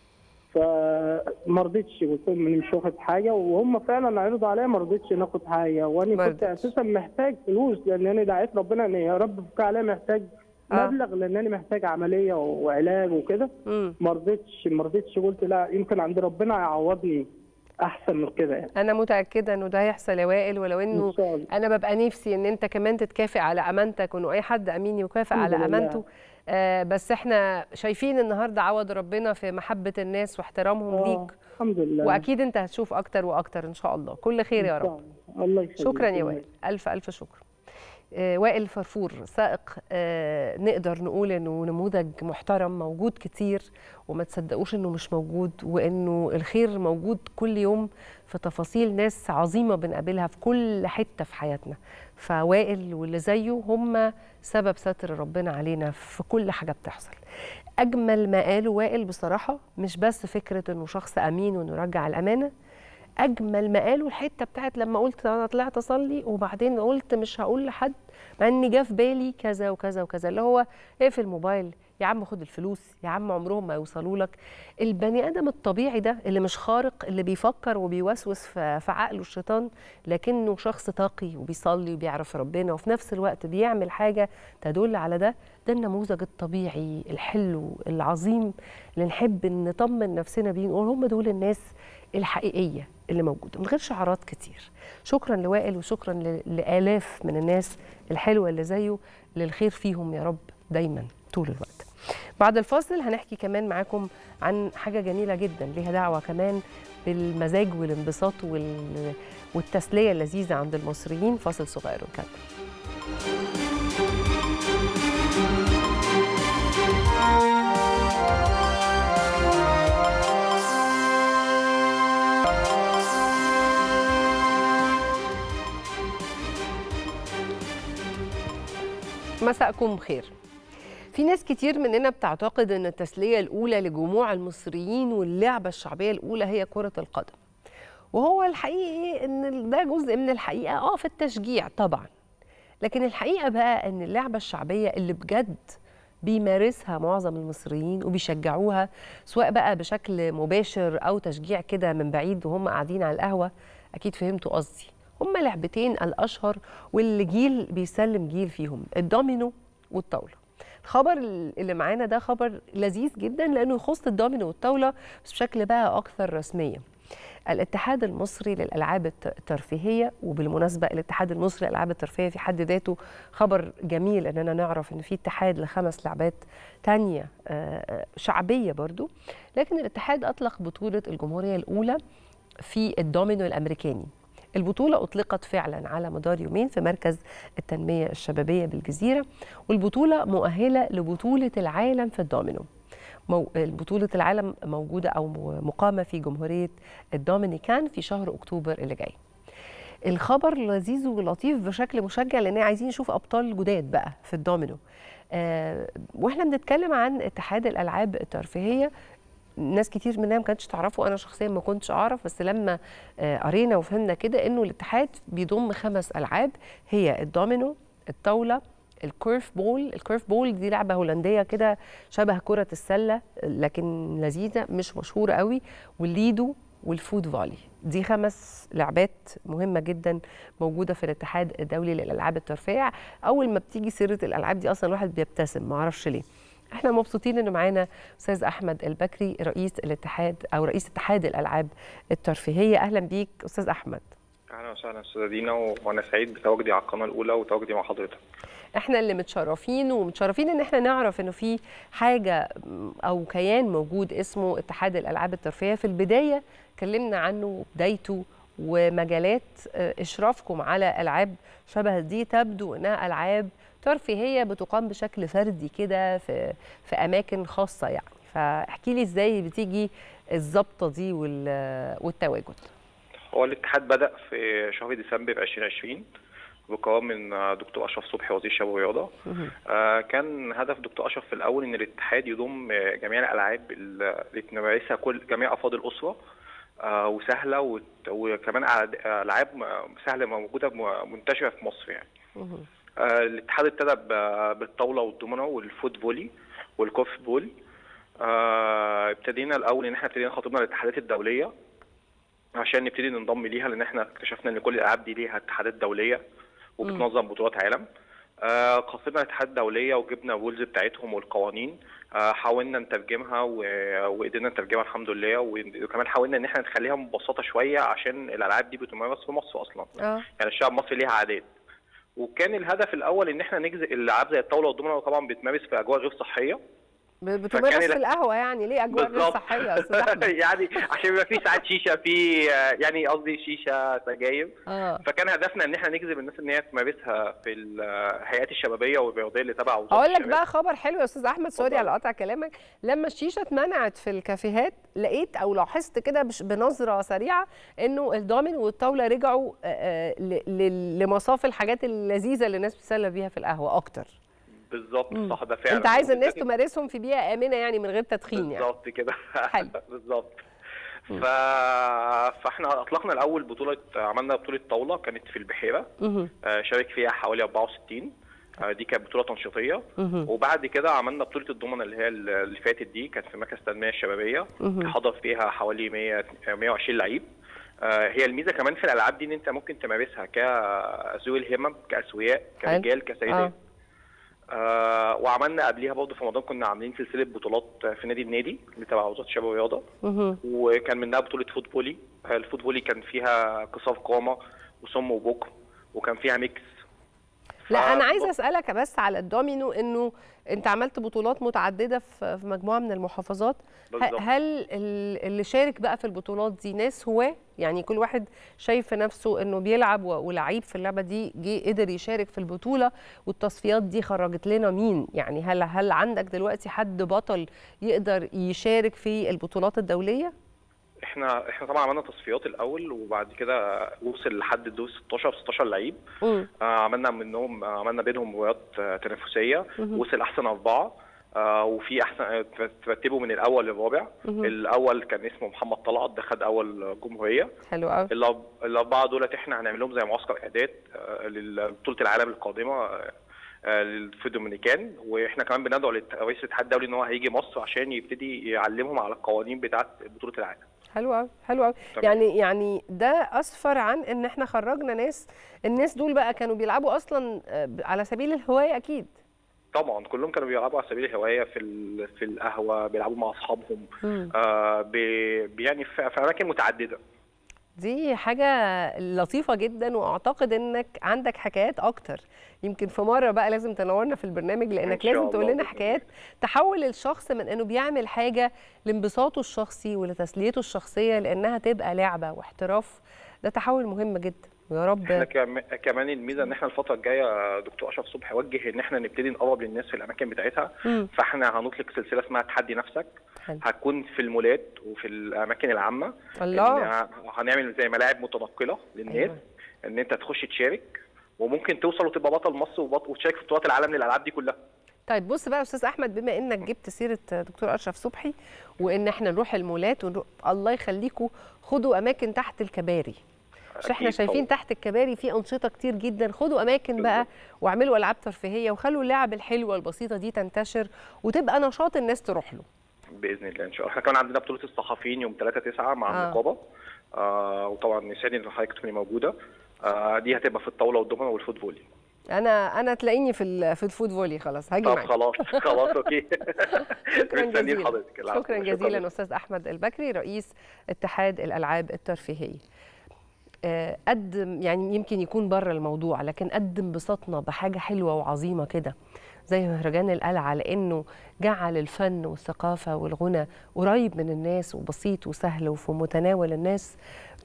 فما رضيتش قلت لهم اني مش واخد حاجه وهم فعلا عرضوا عليا ما رضيتش ناخد حاجه وانا ما كنت رضيتش. اساسا محتاج فلوس لان انا دعيت ربنا ان يا رب فك عليا محتاج آه. مبلغ لان انا محتاج عمليه وعلاج وكده مم. ما رضيتش ما رضيتش قلت لا يمكن عند ربنا يعوضني احسن من كده يعني انا متاكده انه ده هيحصل يا وائل ولو انه ان شاء الله انا ببقى نفسي ان انت كمان تتكافئ على امانتك وانه اي حد امين يكافئ الحمد على لله. امانته آه بس احنا شايفين النهارده عوض ربنا في محبه الناس واحترامهم آه، ليك الحمد لله واكيد انت هتشوف اكتر واكتر ان شاء الله كل خير يا إن شاء رب الله. الله يخليك شكرا يا الله وائل الف الف شكر آه، وائل فرفور سائق آه، نقدر نقول انه نموذج محترم موجود كتير وما تصدقوش انه مش موجود وانه الخير موجود كل يوم في تفاصيل ناس عظيمه بنقابلها في كل حته في حياتنا فوائل واللي زيه هم سبب ستر ربنا علينا في كل حاجه بتحصل اجمل ما قاله وائل بصراحه مش بس فكره انه شخص امين وانه يرجع الامانه اجمل ما قالوا الحته بتاعت لما قلت انا طلعت اصلي وبعدين قلت مش هقول لحد مع ان جه في بالي كذا وكذا وكذا اللي هو اقفل الموبايل يا عم خد الفلوس يا عم عمرهم ما يوصلوا لك البني ادم الطبيعي ده اللي مش خارق اللي بيفكر وبيوسوس في في عقله الشيطان لكنه شخص تقي وبيصلي وبيعرف ربنا وفي نفس الوقت بيعمل حاجه تدل على ده ده النموذج الطبيعي الحلو العظيم اللي نحب نطمن نفسنا بيه نقول هم دول الناس الحقيقيه اللي موجوده من غير شعارات كتير شكرا لوائل وشكرا ل- لالاف من الناس الحلوه اللي زيه للخير فيهم يا رب دايما طول الوقت بعد الفاصل هنحكي كمان معاكم عن حاجه جميله جدا ليها دعوه كمان بالمزاج والانبساط وال... والتسليه اللذيذه عند المصريين فاصل صغير ونكمل مساءكم خير في ناس كتير مننا بتعتقد ان التسليه الاولى لجموع المصريين واللعبه الشعبيه الاولى هي كره القدم وهو الحقيقي ان ده جزء من الحقيقه اه في التشجيع طبعا لكن الحقيقه بقى ان اللعبه الشعبيه اللي بجد بيمارسها معظم المصريين وبيشجعوها سواء بقى بشكل مباشر او تشجيع كده من بعيد وهم قاعدين على القهوه اكيد فهمتوا قصدي هما لعبتين الاشهر واللي جيل بيسلم جيل فيهم الدومينو والطاوله الخبر اللي معانا ده خبر لذيذ جدا لانه يخص الدومينو والطاوله بس بشكل بقى اكثر رسميه الاتحاد المصري للالعاب الت- الترفيهيه وبالمناسبه الاتحاد المصري للالعاب الترفيهيه في حد ذاته خبر جميل اننا نعرف ان في اتحاد لخمس لعبات تانية آه، آه، شعبيه برضو لكن الاتحاد اطلق بطوله الجمهوريه الاولى في الدومينو الامريكاني البطولة أطلقت فعلا على مدار يومين في مركز التنمية الشبابية بالجزيرة والبطولة مؤهلة لبطولة العالم في الدومينو مو... بطولة العالم موجودة أو م- مقامة في جمهورية الدومينيكان في شهر أكتوبر اللي جاي الخبر لذيذ ولطيف بشكل مشجع لان عايزين نشوف ابطال جداد بقى في الدومينو آه واحنا بنتكلم عن اتحاد الالعاب الترفيهيه ناس كتير منها ما كانتش تعرفه انا شخصيا ما كنتش اعرف بس لما آه قرينا وفهمنا كده انه الاتحاد بيضم خمس العاب هي الدومينو الطاوله الكيرف بول الكيرف بول دي لعبه هولنديه كده شبه كره السله لكن لذيذه مش مشهوره قوي والليدو والفود فولي دي خمس لعبات مهمه جدا موجوده في الاتحاد الدولي للالعاب الترفيهيه اول ما بتيجي سيره الالعاب دي اصلا الواحد بيبتسم ما اعرفش ليه احنا مبسوطين ان معانا استاذ احمد البكري رئيس الاتحاد او رئيس اتحاد الالعاب الترفيهيه اهلا بيك استاذ احمد اهلا وسهلا استاذه دينا و- وانا سعيد بتواجدي على القناه الاولى وتواجدي مع حضرتك احنا اللي متشرفين ومتشرفين ان احنا نعرف انه في حاجه م، او كيان موجود اسمه اتحاد الالعاب الترفيهيه في البدايه اتكلمنا عنه وبدايته ومجالات آه، اشرافكم على العاب شبه دي تبدو انها العاب ترفيهيه بتقام بشكل فردي كده في في اماكن خاصه يعني فاحكي لي ازاي بتيجي الظبطه دي وال- والتواجد هو الاتحاد بدا في شهر ديسمبر 2020 بقرار من دكتور اشرف صبحي وزير الشباب والرياضه مهم. آه، كان هدف دكتور اشرف في الاول ان الاتحاد يضم آه، جميع الالعاب اللي بتمارسها كل جميع افراد الاسره آه، وسهله وت- وكمان ألع- العاب م- سهله موجوده م- منتشره في مصر يعني مهم. آه، الاتحاد ابتدى ب- بالطاوله والدومينو والفوت فولي والكوف بول آه، ابتدينا الاول ان احنا ابتدينا خاطبنا الاتحادات الدوليه عشان نبتدي ننضم ليها لان احنا اكتشفنا ان كل الالعاب دي ليها اتحادات دوليه وبتنظم بطولات عالم آه، خاطبنا الاتحاد الدوليه وجبنا الرولز بتاعتهم والقوانين آه، حاولنا نترجمها و- وقدرنا نترجمها الحمد لله وكمان حاولنا ان احنا نخليها مبسطه شويه عشان الالعاب دي بتمارس في مصر اصلا اه يعني الشعب المصري ليها عادات وكان الهدف الاول ان احنا نجزء الالعاب زي الطاوله والدومينو طبعا بتمارس في اجواء غير صحيه ب- بتمارس فكان في ال- القهوه يعني ليه اجواء غير صحيه يا استاذ احمد يعني عشان يبقى في ساعات شيشه في يعني قصدي شيشه سجاير اه فكان هدفنا ان احنا نجذب الناس ان هي تمارسها في الهيئات الشبابيه والرياضيه اللي تبع وزاره اقول لك الشباب. بقى خبر حلو يا استاذ احمد سوري على قطع كلامك لما الشيشه اتمنعت في الكافيهات لقيت او لاحظت كده بش- بنظره سريعه انه الدومين والطاوله رجعوا آه، آه، ل- ل- لمصاف الحاجات اللذيذه اللي الناس بتتسلى بيها في القهوه اكتر بالظبط صح ده فعلا انت عايز الناس بالذات- تمارسهم في بيئه امنه يعني من غير تدخين يعني بالظبط كده حلو. بالظبط ف... فاحنا اطلقنا الاول بطوله عملنا بطوله طاوله كانت في البحيره مهم. آه، شارك فيها حوالي 64 آه، دي كانت بطوله تنشيطيه مهم. وبعد كده عملنا بطوله الضمنه اللي هي اللي فاتت دي كانت في مركز التنميه الشبابيه مهم. حضر فيها حوالي 100 120 لعيب آه، هي الميزه كمان في الالعاب دي ان انت ممكن تمارسها كذوي الهمم كاسوياء حلو. كرجال كسيدات آه وعملنا قبليها برضه في رمضان كنا عاملين سلسله بطولات في نادي النادي اللي تبع وزاره الشباب والرياضه مهم. وكان منها بطوله فوت فولي آه، الفوت فولي كان فيها قصار قامه وصم وبكم وكان فيها ميكس لا انا ف- عايزه اسالك بس على الدومينو انه انت عملت بطولات متعدده في في مجموعه من المحافظات ه- بالظبط. هل ال- اللي شارك بقى في البطولات دي ناس هواه يعني كل واحد شايف في نفسه انه بيلعب و- ولعيب في اللعبه دي جه قدر يشارك في البطوله والتصفيات دي خرجت لنا مين يعني هل هل عندك دلوقتي حد بطل يقدر يشارك في البطولات الدوليه احنا احنا طبعا عملنا تصفيات الاول وبعد كده وصل لحد الدور 16 16 لعيب امم آه، عملنا منهم آه، عملنا بينهم مباريات آه، تنافسيه مهم. وصل احسن اربعه آه، وفي احسن آه، ترتبوا من الاول للرابع مهم. الاول كان اسمه محمد طلعت ده خد اول جمهوريه حلو قوي الأرب- الاربعه دولت احنا هنعمل لهم زي معسكر اعداد آه، لبطوله العالم القادمه آه، آه، في الدومينيكان واحنا كمان بندعو للت- رئيس الاتحاد الدولي ان هو هيجي مصر عشان يبتدي يعلمهم على القوانين بتاعه بطوله العالم حلو قوي حلو قوي تمام. يعني يعني ده اسفر عن ان احنا خرجنا ناس الناس دول بقى كانوا بيلعبوا اصلا آه، على سبيل الهوايه اكيد طبعا كلهم كانوا بيلعبوا على سبيل الهوايه في ال- في القهوه بيلعبوا مع اصحابهم مم. آه بي بي- يعني في في اماكن متعدده دي حاجة لطيفة جدا واعتقد انك عندك حكايات اكتر يمكن في مرة بقى لازم تنورنا في البرنامج إن لانك شاء لازم تقول الله لنا بإذن حكايات تحول الشخص من انه بيعمل حاجة لانبساطه الشخصي ولتسليته الشخصية لانها تبقى لعبة واحتراف ده تحول مهم جدا ويا احنا رب كم- كمان الميزه ان احنا الفتره الجايه دكتور اشرف صبحي وجه ان احنا نبتدي نقرب للناس في الاماكن بتاعتها مم. فاحنا هنطلق سلسله اسمها تحدي نفسك حلو. هتكون في المولات وفي الاماكن العامه الله إن هنعمل زي ملاعب متنقله للناس أيوة. ان انت تخش تشارك وممكن توصل وتبقى بطل مصر وبط... وتشارك في بطولات العالم للالعاب دي كلها طيب بص بقى يا استاذ احمد بما انك جبت سيره دكتور اشرف صبحي وان احنا نروح المولات ونروح الله يخليكم خدوا اماكن تحت الكباري مش احنا أكيد شايفين طبعاً. تحت الكباري في انشطه كتير جدا خدوا اماكن بقى بالظبط. واعملوا العاب ترفيهيه وخلوا اللعب الحلوه البسيطه دي تنتشر وتبقى نشاط الناس تروح له باذن الله ان شاء الله احنا كمان عندنا بطوله الصحفيين يوم 3 9 مع آه. النقابه آه وطبعا يسعدني ان حضرتك تكوني موجوده آه دي هتبقى في الطاوله والدومنه والفوتبول انا انا تلاقيني في ال- في الفود فولي خلاص هاجي طب معاك خلاص خلاص اوكي شكرا مستنيين جزيلا حضرتك العفو. شكرا جزيلا استاذ احمد البكري رئيس اتحاد الالعاب الترفيهيه آه، قدم يعني يمكن يكون بره الموضوع لكن قد انبساطنا بحاجه حلوه وعظيمه كده زي مهرجان القلعه لانه جعل الفن والثقافه والغنى قريب من الناس وبسيط وسهل وفي متناول الناس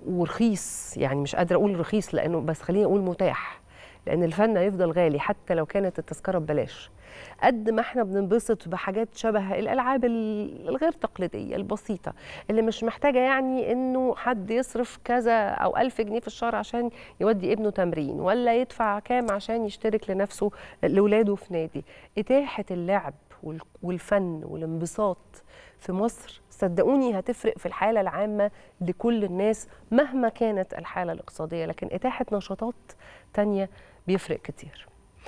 ورخيص يعني مش قادره اقول رخيص لانه بس خليني اقول متاح لان الفن هيفضل غالي حتى لو كانت التذكره ببلاش قد ما احنا بننبسط بحاجات شبه الالعاب ال- الغير تقليديه البسيطه اللي مش محتاجه يعني انه حد يصرف كذا او ألف جنيه في الشهر عشان يودي ابنه تمرين ولا يدفع كام عشان يشترك لنفسه لاولاده في نادي اتاحه اللعب والفن والانبساط في مصر صدقوني هتفرق في الحالة العامة لكل الناس مهما كانت الحالة الاقتصادية لكن إتاحة نشاطات تانية بيفرق كتير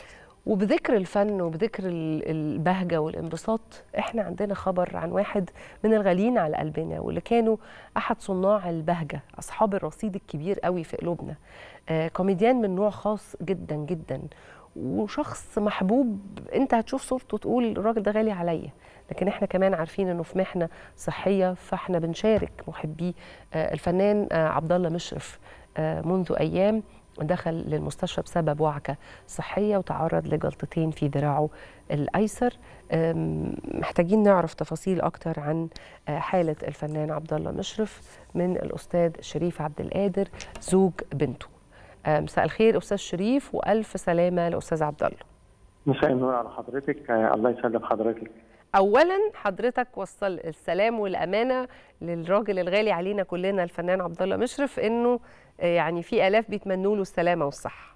وبذكر الفن وبذكر البهجة والانبساط احنا عندنا خبر عن واحد من الغاليين على قلبنا واللي كانوا أحد صناع البهجة أصحاب الرصيد الكبير قوي في قلوبنا آه كوميديان من نوع خاص جدا جدا وشخص محبوب انت هتشوف صورته تقول الراجل ده غالي عليا لكن احنا كمان عارفين انه في محنه صحيه فاحنا بنشارك محبي آه الفنان آه عبد الله مشرف آه منذ ايام دخل للمستشفى بسبب وعكه صحيه وتعرض لجلطتين في ذراعه الايسر محتاجين نعرف تفاصيل اكتر عن حاله الفنان عبد الله مشرف من الاستاذ شريف عبد القادر زوج بنته مساء الخير استاذ شريف والف سلامه لاستاذ عبد الله مساء النور على حضرتك الله يسلم حضرتك اولا حضرتك وصل السلام والامانه للراجل الغالي علينا كلنا الفنان عبد الله مشرف انه يعني في الاف بيتمنوا له السلامه والصحه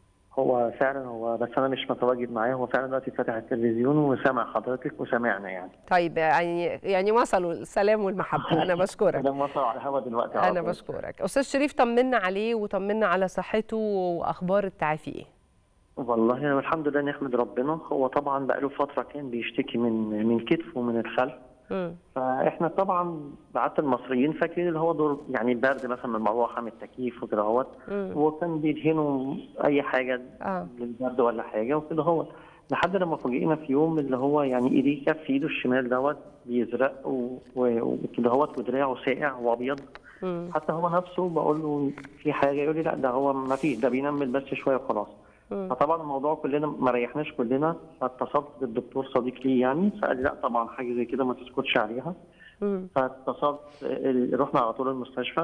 هو فعلا هو بس انا مش متواجد معاه هو فعلا دلوقتي فاتح التلفزيون وسامع حضرتك وسامعنا يعني طيب يعني يعني وصلوا السلام والمحبه انا بشكرك انا وصلوا على الهوا دلوقتي انا بشكرك استاذ شريف طمنا عليه وطمنا على صحته واخبار التعافي ايه والله الحمد لله نحمد ربنا هو طبعا بقاله فتره كان بيشتكي من من كتفه ومن الخلف م. فاحنا طبعا بعت المصريين فاكرين اللي هو دور يعني البرد مثلا من المروحه من التكييف وكده اهوت هو كان بيدهنوا اي حاجه آه. للبرد ولا حاجه وكده هو لحد لما فوجئنا في يوم اللي هو يعني ايديه كف ايده الشمال دوت بيزرق وكده اهوت ودراعه ساقع وابيض حتى هو نفسه بقول له في حاجه يقول لي لا ده هو ما فيش ده بينمل بس شويه وخلاص فطبعا الموضوع كلنا ما ريحناش كلنا فاتصلت بالدكتور صديق لي يعني فقال لي لا طبعا حاجه زي كده ما تسكتش عليها فاتصلت رحنا على طول المستشفى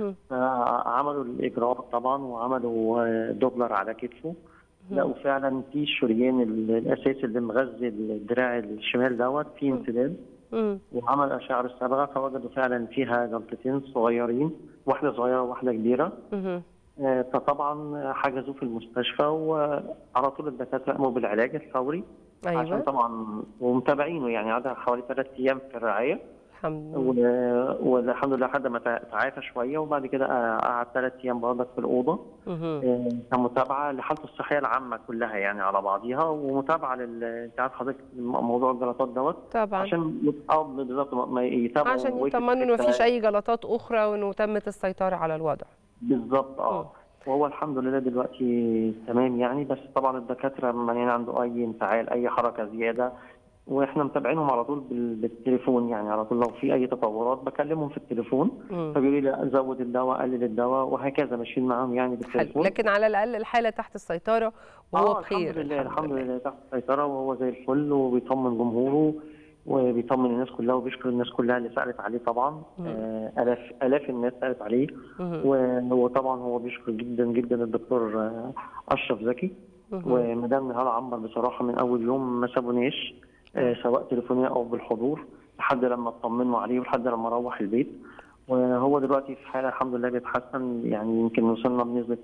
عملوا الاجراءات طبعا وعملوا دوبلر على كتفه لقوا فعلا في الشريان الاساسي اللي مغذي الدراع الشمال دوت فيه انسداد وعمل اشعه الصبغه فوجدوا فعلا فيها جلطتين صغيرين واحده صغيره وواحده كبيره فطبعا حجزوه في المستشفى وعلى طول الدكاتره قاموا بالعلاج الفوري أيوة. عشان طبعا ومتابعينه يعني قعد حوالي ثلاث ايام في الرعايه الحمد لله والحمد لله لحد ما تعافى شويه وبعد كده قعد ثلاث ايام برضك في الاوضه كمتابعه لحالته الصحيه العامه كلها يعني على بعضيها ومتابعه لل انت عارف حضرتك موضوع الجلطات دوت طبعا عشان اه بالظبط ما يتابعوا عشان يطمنوا انه ما فيش اي جلطات اخرى وانه تمت السيطره على الوضع بالظبط اه وهو الحمد لله دلوقتي تمام يعني بس طبعا الدكاتره مانعين عنده اي انفعال اي حركه زياده واحنا متابعينهم على طول بالتليفون يعني على طول لو في اي تطورات بكلمهم في التليفون فبيقولوا لي لا زود الدواء قلل الدواء وهكذا ماشيين معاهم يعني بالتليفون لكن على الاقل الحاله تحت السيطره وهو آه بخير الحمد لله الحمد لله تحت السيطره وهو زي الفل وبيطمن جمهوره وبيطمن الناس كلها وبيشكر الناس كلها اللي سالت عليه طبعا آه الاف الاف الناس سالت عليه وهو طبعا هو بيشكر جدا جدا الدكتور اشرف زكي ومدام نهال عنبر بصراحه من اول يوم ما سابوناش آه سواء تليفونيا او بالحضور لحد لما اطمنوا عليه ولحد لما روح البيت وهو دلوقتي في حاله الحمد لله بيتحسن يعني يمكن وصلنا بنسبه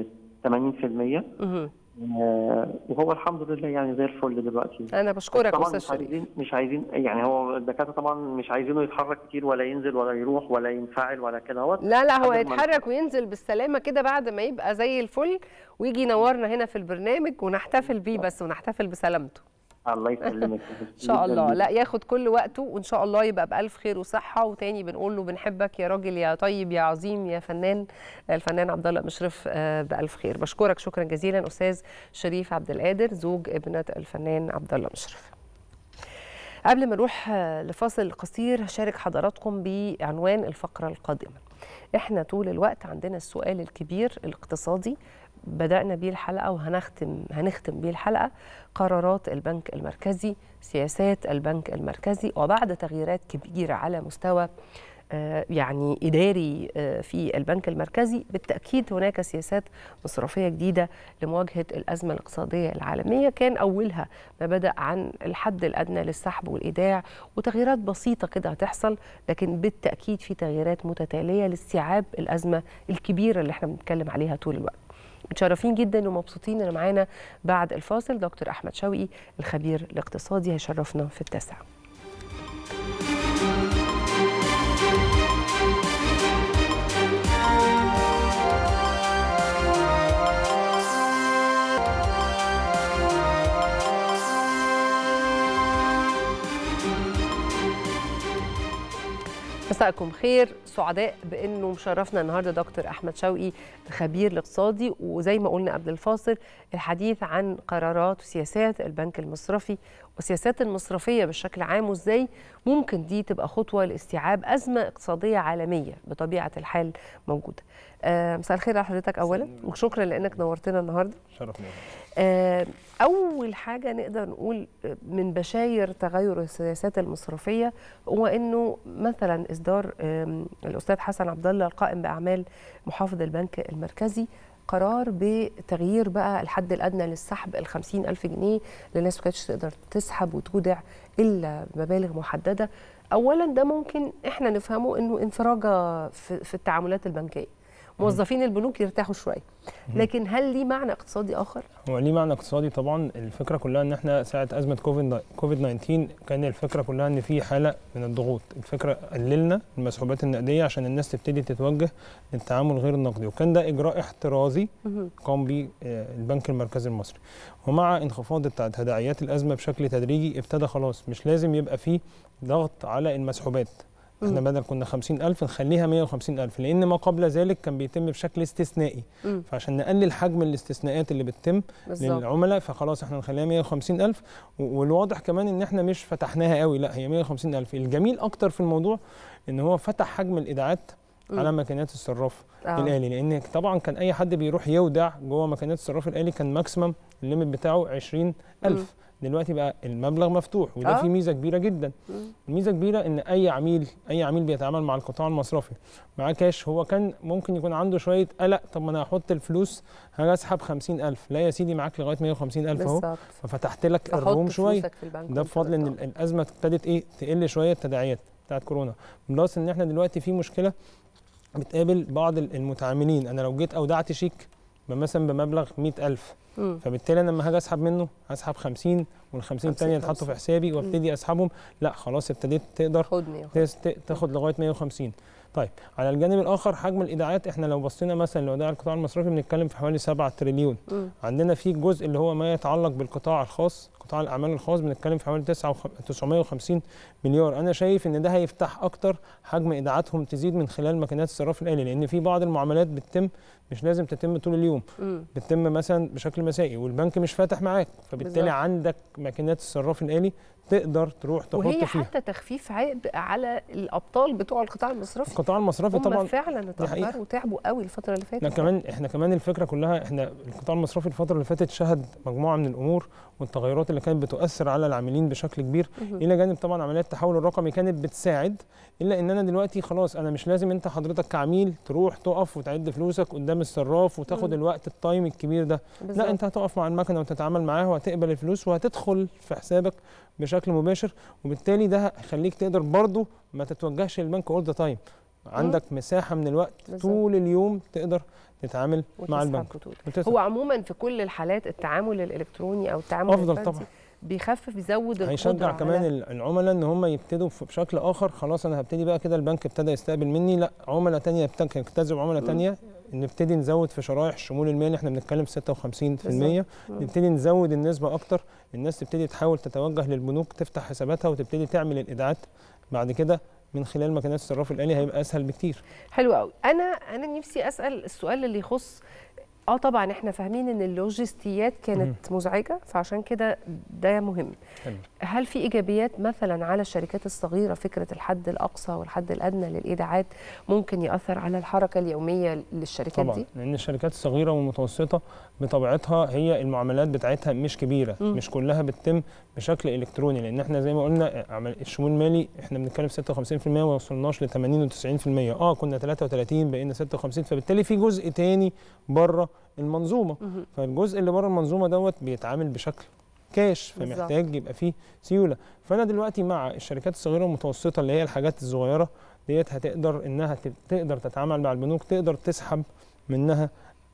80% وهو الحمد لله يعني زي الفل دلوقتي انا بشكرك طبعا مش عايزين مش عايزين يعني هو الدكاتره طبعا مش عايزينه يتحرك كتير ولا ينزل ولا يروح ولا ينفعل ولا كده اهوت لا لا هو يتحرك وينزل بالسلامه كده بعد ما يبقى زي الفل ويجي ينورنا هنا في البرنامج ونحتفل بيه بس ونحتفل بسلامته الله يسلمك ان شاء الله لا ياخد كل وقته وان شاء الله يبقى بالف خير وصحه وتاني بنقول له بنحبك يا راجل يا طيب يا عظيم يا فنان الفنان عبد الله مشرف بالف خير بشكرك شكرا جزيلا استاذ شريف عبد القادر زوج ابنه الفنان عبد الله مشرف قبل ما نروح لفاصل قصير هشارك حضراتكم بعنوان الفقره القادمه احنا طول الوقت عندنا السؤال الكبير الاقتصادي بدأنا بيه الحلقة وهنختم هنختم بيه الحلقة قرارات البنك المركزي سياسات البنك المركزي وبعد تغييرات كبيرة على مستوى يعني إداري في البنك المركزي بالتأكيد هناك سياسات مصرفية جديدة لمواجهة الأزمة الاقتصادية العالمية كان أولها ما بدأ عن الحد الأدنى للسحب والإيداع وتغييرات بسيطة كده هتحصل لكن بالتأكيد في تغييرات متتالية لاستيعاب الأزمة الكبيرة اللي احنا بنتكلم عليها طول الوقت متشرفين جدا ومبسوطين ان معانا بعد الفاصل دكتور احمد شوقي الخبير الاقتصادي هيشرفنا في التاسعه مساءكم خير سعداء بانه مشرفنا النهارده دكتور احمد شوقي الخبير الاقتصادي وزي ما قلنا قبل الفاصل الحديث عن قرارات وسياسات البنك المصرفي والسياسات المصرفيه بشكل عام وازاي ممكن دي تبقى خطوه لاستيعاب ازمه اقتصاديه عالميه بطبيعه الحال موجوده. آه مساء الخير على حضرتك اولا وشكرا لانك نورتنا النهارده. شرفنا آه اول حاجه نقدر نقول من بشاير تغير السياسات المصرفيه هو انه مثلا اصدار الاستاذ حسن عبد الله القائم باعمال محافظ البنك المركزي قرار بتغيير بقى الحد الادنى للسحب ال ألف جنيه للناس ما كانتش تقدر تسحب وتودع الا بمبالغ محدده اولا ده ممكن احنا نفهمه انه انفراجه في, في التعاملات البنكيه موظفين البنوك يرتاحوا شويه لكن هل ليه معنى اقتصادي اخر هو ليه معنى اقتصادي طبعا الفكره كلها ان احنا ساعه ازمه كوفيد كوفيد 19 كان الفكره كلها ان في حاله من الضغوط الفكره قللنا المسحوبات النقديه عشان الناس تبتدي تتوجه للتعامل غير النقدي وكان ده اجراء احترازي قام به البنك المركزي المصري ومع انخفاض تداعيات الازمه بشكل تدريجي ابتدى خلاص مش لازم يبقى في ضغط على المسحوبات احنا بدل كنا 50000 نخليها 150000 لان ما قبل ذلك كان بيتم بشكل استثنائي مم. فعشان نقلل حجم الاستثناءات اللي بتتم بالزبط. للعملاء فخلاص احنا نخليها 150000 والواضح كمان ان احنا مش فتحناها قوي لا هي 150000 الجميل اكتر في الموضوع ان هو فتح حجم الايداعات مم. على ماكينات الصراف آه. الالي لان طبعا كان اي حد بيروح يودع جوه ماكينات الصراف الالي كان ماكسيمم الليميت بتاعه 20000 مم. دلوقتي بقى المبلغ مفتوح وده آه. فيه ميزه كبيره جدا مم. الميزه كبيره ان اي عميل اي عميل بيتعامل مع القطاع المصرفي معاه كاش هو كان ممكن يكون عنده شويه قلق طب ما انا هحط الفلوس هاجي اسحب 50000 لا يا سيدي معاك لغايه 150000 اهو ففتحت لك الروم شويه ده بفضل ان الازمه ابتدت ايه تقل شويه التداعيات بتاعت كورونا بلس ان احنا دلوقتي في مشكله بتقابل بعض المتعاملين انا لو جيت اودعت شيك مثلا بمبلغ 100000 مم. فبالتالي انا لما هاجي اسحب منه هسحب 50 وال 50 الثانيه يتحطوا في حسابي وابتدي اسحبهم لا خلاص ابتديت تقدر تاخد لغايه 150 طيب على الجانب الاخر حجم الايداعات احنا لو بصينا مثلا لودائع القطاع المصرفي بنتكلم في حوالي 7 تريليون مم. عندنا في جزء اللي هو ما يتعلق بالقطاع الخاص قطاع الاعمال الخاص بنتكلم في حوالي 950 مليار انا شايف ان ده هيفتح اكتر حجم ايداعاتهم تزيد من خلال ماكينات الصراف الالي لان في بعض المعاملات بتتم مش لازم تتم طول اليوم مم. بتتم مثلا بشكل مسائي والبنك مش فاتح معاك فبالتالي بالزبط. عندك ماكينات الصراف الالي تقدر تروح تحط وهي فيها حتى تخفيف عبء على الابطال بتوع القطاع المصرفي القطاع المصرفي طبعا فعلا اتاخروا وتعبوا قوي الفتره اللي فاتت احنا كمان احنا كمان الفكره كلها احنا القطاع المصرفي الفتره اللي فاتت شهد مجموعه من الامور والتغيرات اللي كانت بتؤثر على العاملين بشكل كبير مه. الى جانب طبعا عمليات التحول الرقمي كانت بتساعد الا ان انا دلوقتي خلاص انا مش لازم انت حضرتك كعميل تروح تقف وتعد فلوسك قدام الصراف وتاخد مه. الوقت التايم الكبير ده بالزبط. لا انت هتقف مع المكنه وتتعامل معاها وهتقبل الفلوس وهتدخل في حسابك بشكل مباشر وبالتالي ده هيخليك تقدر برضه ما تتوجهش للبنك اول ذا تايم عندك مساحه من الوقت بالزبط. طول اليوم تقدر تتعامل مع البنك هو عموما في كل الحالات التعامل الالكتروني او التعامل افضل طبعا بيخفف بيزود هيشجع كمان العملاء ان هم يبتدوا بشكل اخر خلاص انا هبتدي بقى كده البنك ابتدى يستقبل مني لا عملاء ثانيه يجتذب عملاء ثانيه نبتدي نزود في شرائح الشمول المالي احنا بنتكلم في 56% نبتدي نزود النسبه اكتر الناس تبتدي تحاول تتوجه للبنوك تفتح حساباتها وتبتدي تعمل الايداعات بعد كده من خلال ماكينات الصراف الالي هيبقى اسهل بكتير حلو قوي انا انا نفسي اسال السؤال اللي يخص اه طبعا احنا فاهمين ان اللوجستيات كانت مم. مزعجه فعشان كده ده مهم حلو. هل في ايجابيات مثلا على الشركات الصغيره فكره الحد الاقصى والحد الادنى للايداعات ممكن ياثر على الحركه اليوميه للشركات طبعا. دي لان الشركات الصغيره والمتوسطه بطبيعتها هي المعاملات بتاعتها مش كبيره مم. مش كلها بتتم بشكل الكتروني لان احنا زي ما قلنا الشمول المالي احنا بنتكلم في 56% وما وصلناش ل 80 و90% اه كنا 33 بقينا 56 فبالتالي في جزء تاني بره المنظومه مم. فالجزء اللي بره المنظومه دوت بيتعامل بشكل كاش فمحتاج يبقى فيه سيوله فانا دلوقتي مع الشركات الصغيره والمتوسطه اللي هي الحاجات الصغيره ديت هتقدر انها تقدر تتعامل مع البنوك تقدر تسحب منها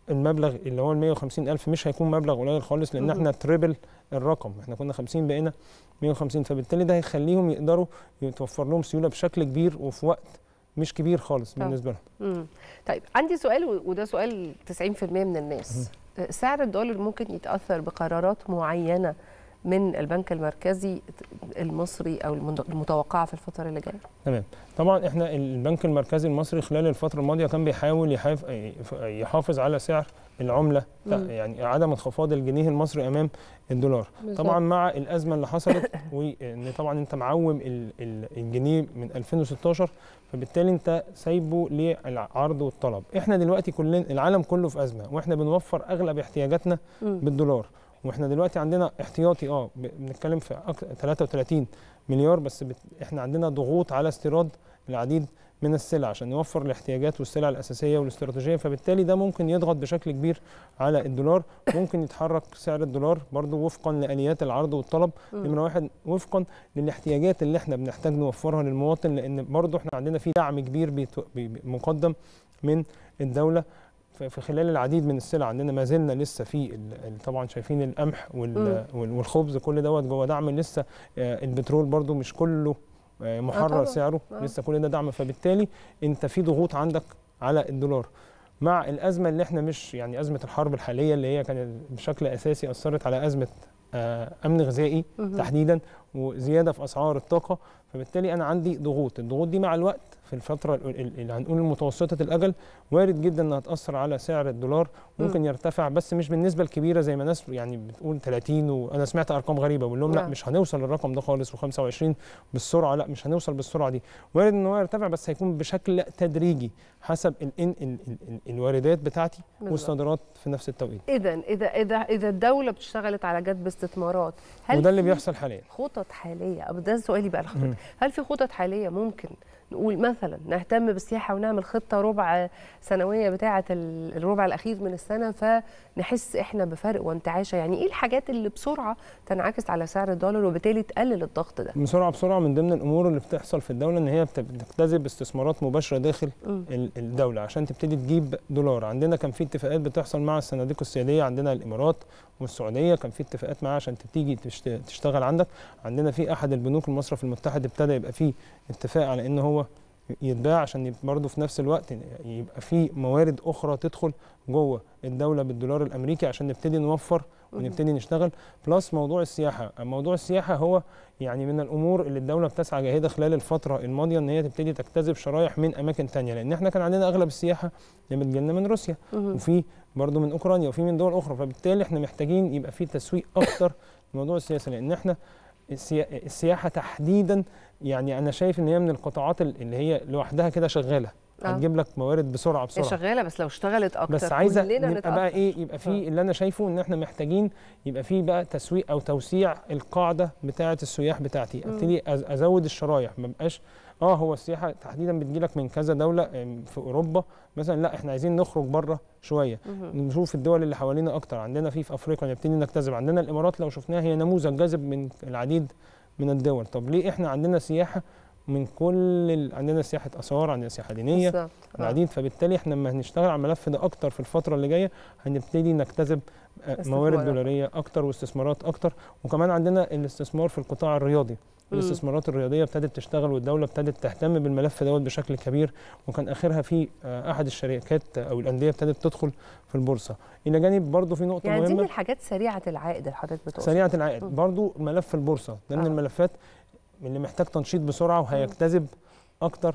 المبلغ اللي هو ال 150 الف مش هيكون مبلغ قليل خالص لان مهم. احنا تريبل الرقم احنا كنا 50 بقينا 150 فبالتالي ده هيخليهم يقدروا يتوفر لهم سيوله بشكل كبير وفي وقت مش كبير خالص طبعا. بالنسبه لهم مم. طيب عندي سؤال و- وده سؤال 90% من الناس آه، سعر الدولار ممكن يتاثر بقرارات معينه من البنك المركزي المصري او المند- المتوقعه في الفتره اللي جايه تمام طبعا احنا البنك المركزي المصري خلال الفتره الماضيه كان بيحاول يحاف يحافظ على سعر العمله مم. يعني عدم انخفاض الجنيه المصري امام الدولار بالظبط. طبعا مع الازمه اللي حصلت وان طبعا انت معوم ال- ال- الجنيه من 2016 فبالتالي انت سايبه للعرض والطلب احنا دلوقتي كلنا العالم كله في ازمه واحنا بنوفر اغلب احتياجاتنا مم. بالدولار واحنا دلوقتي عندنا احتياطي اه ب- بنتكلم في أك- 33 مليار بس بت... احنا عندنا ضغوط على استيراد العديد من السلع عشان نوفر الاحتياجات والسلع الاساسيه والاستراتيجيه فبالتالي ده ممكن يضغط بشكل كبير على الدولار ممكن يتحرك سعر الدولار برضو وفقا لاليات العرض والطلب مم. نمره واحد وفقا للاحتياجات اللي احنا بنحتاج نوفرها للمواطن لان برضو احنا عندنا في دعم كبير بيتو... بي... بي- مقدم من الدوله ف- في خلال العديد من السلع عندنا ما زلنا لسه في ال- ال- طبعا شايفين القمح وال- وال- والخبز كل دوت جوه دعم لسه آه، البترول برضو مش كله آه، طبعاً. محرر سعره آه. لسه كل ده دعم فبالتالي انت في ضغوط عندك على الدولار مع الازمه اللي احنا مش يعني ازمه الحرب الحاليه اللي هي كانت بشكل اساسي اثرت على ازمه آه، امن غذائي مهم. تحديدا وزياده في اسعار الطاقه فبالتالي انا عندي ضغوط الضغوط دي مع الوقت في الفتره ال- ال- اللي هنقول المتوسطه الاجل وارد جدا انها تاثر على سعر الدولار ممكن يرتفع بس مش بالنسبه الكبيره زي ما ناس يعني بتقول 30 وانا سمعت ارقام غريبه بقول لهم لا نعم. مش هنوصل للرقم ده خالص و25 بالسرعه لا مش هنوصل بالسرعه دي وارد ان هو يرتفع بس هيكون بشكل تدريجي حسب ال ال ال ال الواردات بتاعتي بالظبط. والصادرات في نفس التوقيت اذا اذا اذا اذا الدوله اشتغلت على جذب استثمارات هل وده اللي في بيحصل حاليا خطط حاليه أو ده سؤالي بقى مم. لحضرتك هل في خطط حاليه ممكن نقول مثلا نهتم بالسياحه ونعمل خطه ربع سنويه بتاعه ال- الربع الاخير من السنه فنحس احنا بفرق وانتعاشه يعني ايه الحاجات اللي بسرعه تنعكس على سعر الدولار وبالتالي تقلل الضغط ده بسرعه بسرعه من ضمن الامور اللي بتحصل في الدوله ان هي بت- بتجتذب استثمارات مباشره داخل مم. ال- الدوله عشان تبتدي تجيب دولار عندنا كان في اتفاقات بتحصل مع الصناديق السياديه عندنا الامارات والسعوديه كان في اتفاقات معاها عشان تيجي تشت- تشتغل عندك عندنا في احد البنوك المصرف المتحد ابتدى يبقى فيه اتفاق على ان هو يتباع عشان يبقى برضه في نفس الوقت يبقى في موارد اخرى تدخل جوه الدوله بالدولار الامريكي عشان نبتدي نوفر ونبتدي نشتغل بلس موضوع السياحه موضوع السياحه هو يعني من الامور اللي الدوله بتسعى جاهده خلال الفتره الماضيه ان هي تبتدي تجتذب شرايح من اماكن تانية لان احنا كان عندنا اغلب السياحه اللي بتجيلنا من روسيا مهم. وفي برضه من اوكرانيا وفي من دول اخرى فبالتالي احنا محتاجين يبقى في تسويق اكتر لموضوع السياسه لان احنا السيا- السياحه تحديدا يعني انا شايف ان هي من القطاعات اللي هي لوحدها كده شغاله آه. هتجيب لك موارد بسرعه هي بسرعه شغاله بس لو اشتغلت اكتر بس عايزه كلنا نبقى بقى نتأثر. ايه يبقى في آه. اللي انا شايفه ان احنا محتاجين يبقى في بقى تسويق او توسيع القاعده بتاعه السياح بتاعتي مم. ابتدي أز- ازود الشرايح ما بقاش اه هو السياحه تحديدا بتجيلك من كذا دوله آم، في اوروبا مثلا لا احنا عايزين نخرج بره شويه مهم. نشوف الدول اللي حوالينا اكتر عندنا في في افريقيا نبتدي نجتذب عندنا الامارات لو شفناها هي نموذج جذب من العديد من الدول طب ليه احنا عندنا سياحه من كل ال... عندنا سياحه اثار عندنا سياحه دينيه بالظبط. آه. العديد فبالتالي احنا لما هنشتغل على الملف ده اكتر في الفتره اللي جايه هنبتدي نجتذب آه، استثمار موارد أكتر. دولاريه اكتر واستثمارات اكتر وكمان عندنا الاستثمار في القطاع الرياضي مم. الاستثمارات الرياضيه ابتدت تشتغل والدوله ابتدت تهتم بالملف دوت بشكل كبير وكان اخرها في آه، احد الشركات او الانديه ابتدت تدخل في البورصه الى جانب برضو في نقطه يعني دي من مهمه الحاجات سريعه العائد اللي حضرتك بتقول سريعه العائد مم. برضو ملف البورصه ده من آه. الملفات اللي محتاج تنشيط بسرعه وهيجتذب اكتر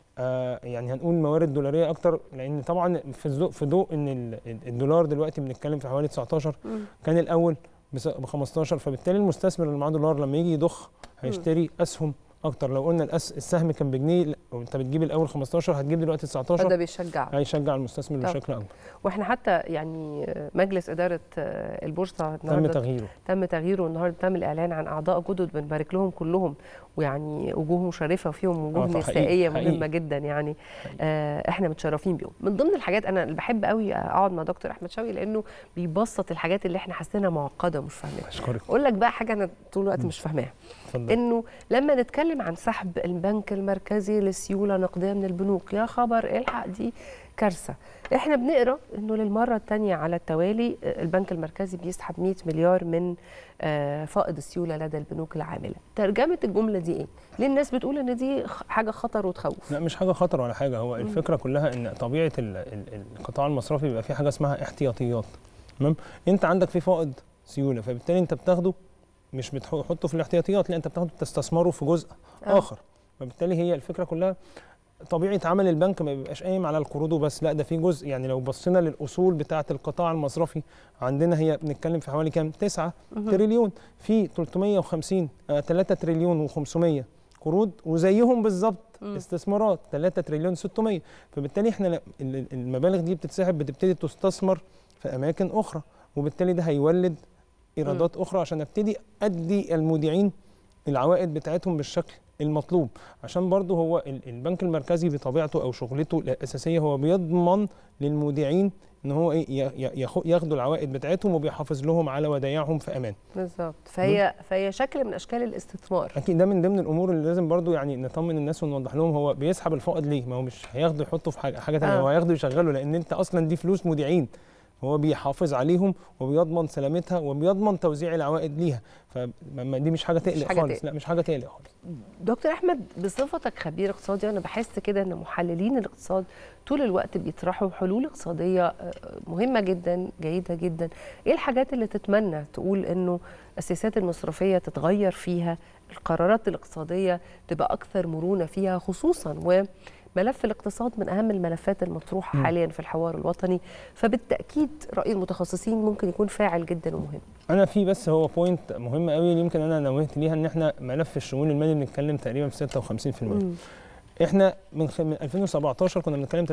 آه يعني هنقول موارد دولاريه اكتر لان طبعا في الضوء في ضوء ان ال- الدولار دلوقتي بنتكلم في حوالي 19 مم. كان الاول ب 15 فبالتالي المستثمر اللي معاه دولار لما يجي يضخ هيشتري اسهم اكتر لو قلنا الأس السهم كان بجنيه لا، وانت بتجيب الاول 15 هتجيب دلوقتي 19 فده بيشجع هيشجع المستثمر طب. بشكل اكبر واحنا حتى يعني مجلس اداره البورصه تم النهارده تغييره تم تغييره النهارده تم الاعلان عن اعضاء جدد بنبارك لهم كلهم ويعني وجوه مشرفه وفيهم وجوه آه، حقيقي- نسائيه مهمه حقيقي. جدا يعني آه احنا متشرفين بيهم من ضمن الحاجات انا اللي بحب قوي اقعد مع دكتور احمد شوقي لانه بيبسط الحاجات اللي احنا حاسينها معقده ومش فاهمينها اشكرك اقول لك بقى حاجه انا طول الوقت مش فاهماها اتفضل انه لما نتكلم بنتكلم عن سحب البنك المركزي لسيوله نقديه من البنوك يا خبر الحق دي كارثه احنا بنقرا انه للمره الثانيه على التوالي البنك المركزي بيسحب 100 مليار من فائض السيوله لدى البنوك العامله ترجمه الجمله دي ايه ليه الناس بتقول ان دي حاجه خطر وتخوف لا مش حاجه خطر ولا حاجه هو الفكره كلها ان طبيعه القطاع المصرفي بيبقى فيه حاجه اسمها احتياطيات تمام انت عندك في فائض سيوله فبالتالي انت بتاخده مش بتحطه في الاحتياطيات لا انت بتاخده تستثمره في جزء أوه. اخر فبالتالي هي الفكره كلها طبيعه عمل البنك ما بيبقاش قايم على القروض وبس لا ده في جزء يعني لو بصينا للاصول بتاعه القطاع المصرفي عندنا هي بنتكلم في حوالي كام 9 تريليون في 350 آه 3 تريليون و500 قروض وزيهم بالظبط استثمارات 3 تريليون 600 فبالتالي احنا المبالغ دي بتتسحب بتبتدي تستثمر في اماكن اخرى وبالتالي ده هيولد ايرادات اخرى عشان ابتدي ادي المودعين العوائد بتاعتهم بالشكل المطلوب عشان برضه هو البنك المركزي بطبيعته او شغلته الاساسيه هو بيضمن للمودعين ان هو ايه ياخدوا العوائد بتاعتهم وبيحافظ لهم على ودايعهم في امان بالظبط فهي فهي شكل من اشكال الاستثمار اكيد ده من ضمن الامور اللي لازم برضو يعني نطمن الناس ونوضح لهم هو بيسحب الفائض ليه ما هو مش هياخده يحطه في حاجه حاجه ثانيه آه. هو هياخده يشغله لان انت اصلا دي فلوس مودعين هو بيحافظ عليهم وبيضمن سلامتها وبيضمن توزيع العوائد ليها فدي مش حاجه تقلق خالص تقلق. لا مش حاجه تقلق خالص دكتور احمد بصفتك خبير اقتصادي انا بحس كده ان محللين الاقتصاد طول الوقت بيطرحوا حلول اقتصاديه مهمه جدا جيده جدا ايه الحاجات اللي تتمنى تقول انه السياسات المصرفيه تتغير فيها القرارات الاقتصاديه تبقى اكثر مرونه فيها خصوصا و ملف الاقتصاد من اهم الملفات المطروحه حاليا في الحوار الوطني فبالتاكيد راي المتخصصين ممكن يكون فاعل جدا ومهم انا في بس هو بوينت مهم قوي يمكن انا نوهت ليها ان احنا ملف الشمول المالي بنتكلم تقريبا في 56% مم. احنا من, خ... من 2017 كنا بنتكلم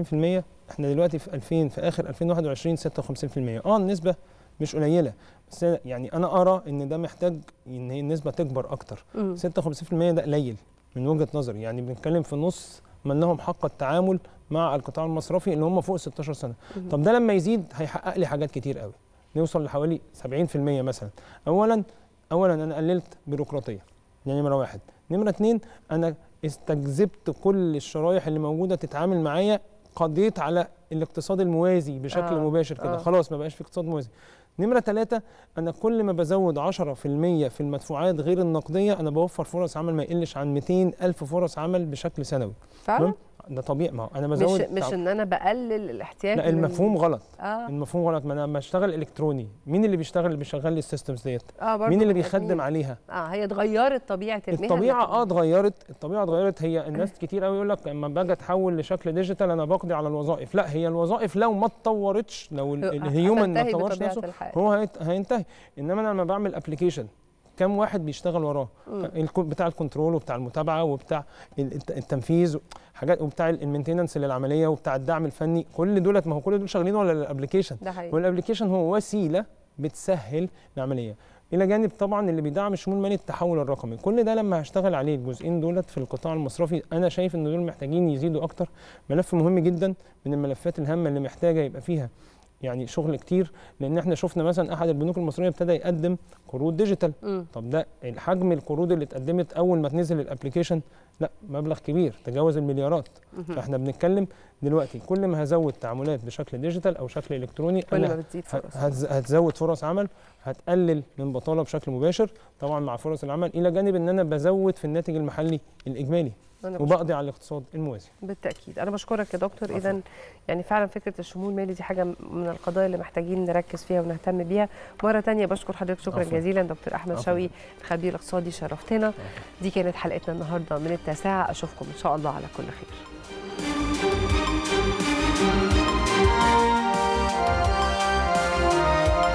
33% احنا دلوقتي في 2000 في اخر 2021 56% اه النسبه مش قليله بس يعني انا ارى ان ده محتاج ان هي النسبه تكبر اكتر مم. 56% ده قليل من وجهه نظري يعني بنتكلم في نص من لهم حق التعامل مع القطاع المصرفي اللي هم فوق 16 سنه مم. طب ده لما يزيد هيحقق لي حاجات كتير قوي نوصل لحوالي 70% مثلا اولا اولا انا قللت بيروقراطيه يعني نمره واحد نمره اتنين انا استجذبت كل الشرايح اللي موجوده تتعامل معايا قضيت على الاقتصاد الموازي بشكل آه. مباشر كده آه. خلاص ما بقاش في اقتصاد موازي نمرة ثلاثة أنا كل ما بزود 10% في المدفوعات غير النقدية أنا بوفر فرص عمل ما يقلش عن 200 ألف فرص عمل بشكل سنوي فعلا؟ ده طبيعي ما انا بزود مش, مش ان انا بقلل الاحتياج لا المفهوم غلط آه. المفهوم غلط ما انا بشتغل الكتروني مين اللي بيشتغل اللي بيشغل لي السيستمز ديت آه مين اللي بيخدم مين؟ عليها اه هي اتغيرت طبيعه المهنه الطبيعه اه اتغيرت الطبيعه اتغيرت هي الناس كتير قوي يقول لك لما باجي اتحول لشكل ديجيتال انا بقضي على الوظائف لا هي الوظائف لو ما اتطورتش لو الهيومن ما اتطورش نفسه هو هينتهي انما انا لما بعمل ابلكيشن كم واحد بيشتغل وراه بتاع الكنترول وبتاع المتابعه وبتاع التنفيذ حاجات وبتاع المينتيننس للعمليه وبتاع الدعم الفني كل دولت ما هو كل دول شغالين ولا الابلكيشن والابلكيشن هو وسيله بتسهل العمليه الى جانب طبعا اللي بيدعم الشمول المالي التحول الرقمي كل ده لما هشتغل عليه الجزئين دولت في القطاع المصرفي انا شايف ان دول محتاجين يزيدوا اكتر ملف مهم جدا من الملفات الهامه اللي محتاجه يبقى فيها يعني شغل كتير لان احنا شفنا مثلا احد البنوك المصريه ابتدى يقدم قروض ديجيتال م. طب ده الحجم القروض اللي اتقدمت اول ما تنزل الابلكيشن لا مبلغ كبير تجاوز المليارات م. فاحنا بنتكلم دلوقتي كل ما هزود تعاملات بشكل ديجيتال او شكل الكتروني كل ما بتزيد فرص هتزود فرص عمل هتقلل من بطاله بشكل مباشر طبعا مع فرص العمل الى جانب ان انا بزود في الناتج المحلي الاجمالي وبقضي على الاقتصاد الموازي بالتاكيد انا بشكرك يا دكتور اذا يعني فعلا فكره الشمول المالي دي حاجه من القضايا اللي محتاجين نركز فيها ونهتم بيها مره ثانيه بشكر حضرتك شكرا عفو. جزيلا دكتور احمد عفو. شوقي الخبير الاقتصادي شرفتنا دي كانت حلقتنا النهارده من التاسعه اشوفكم ان شاء الله على كل خير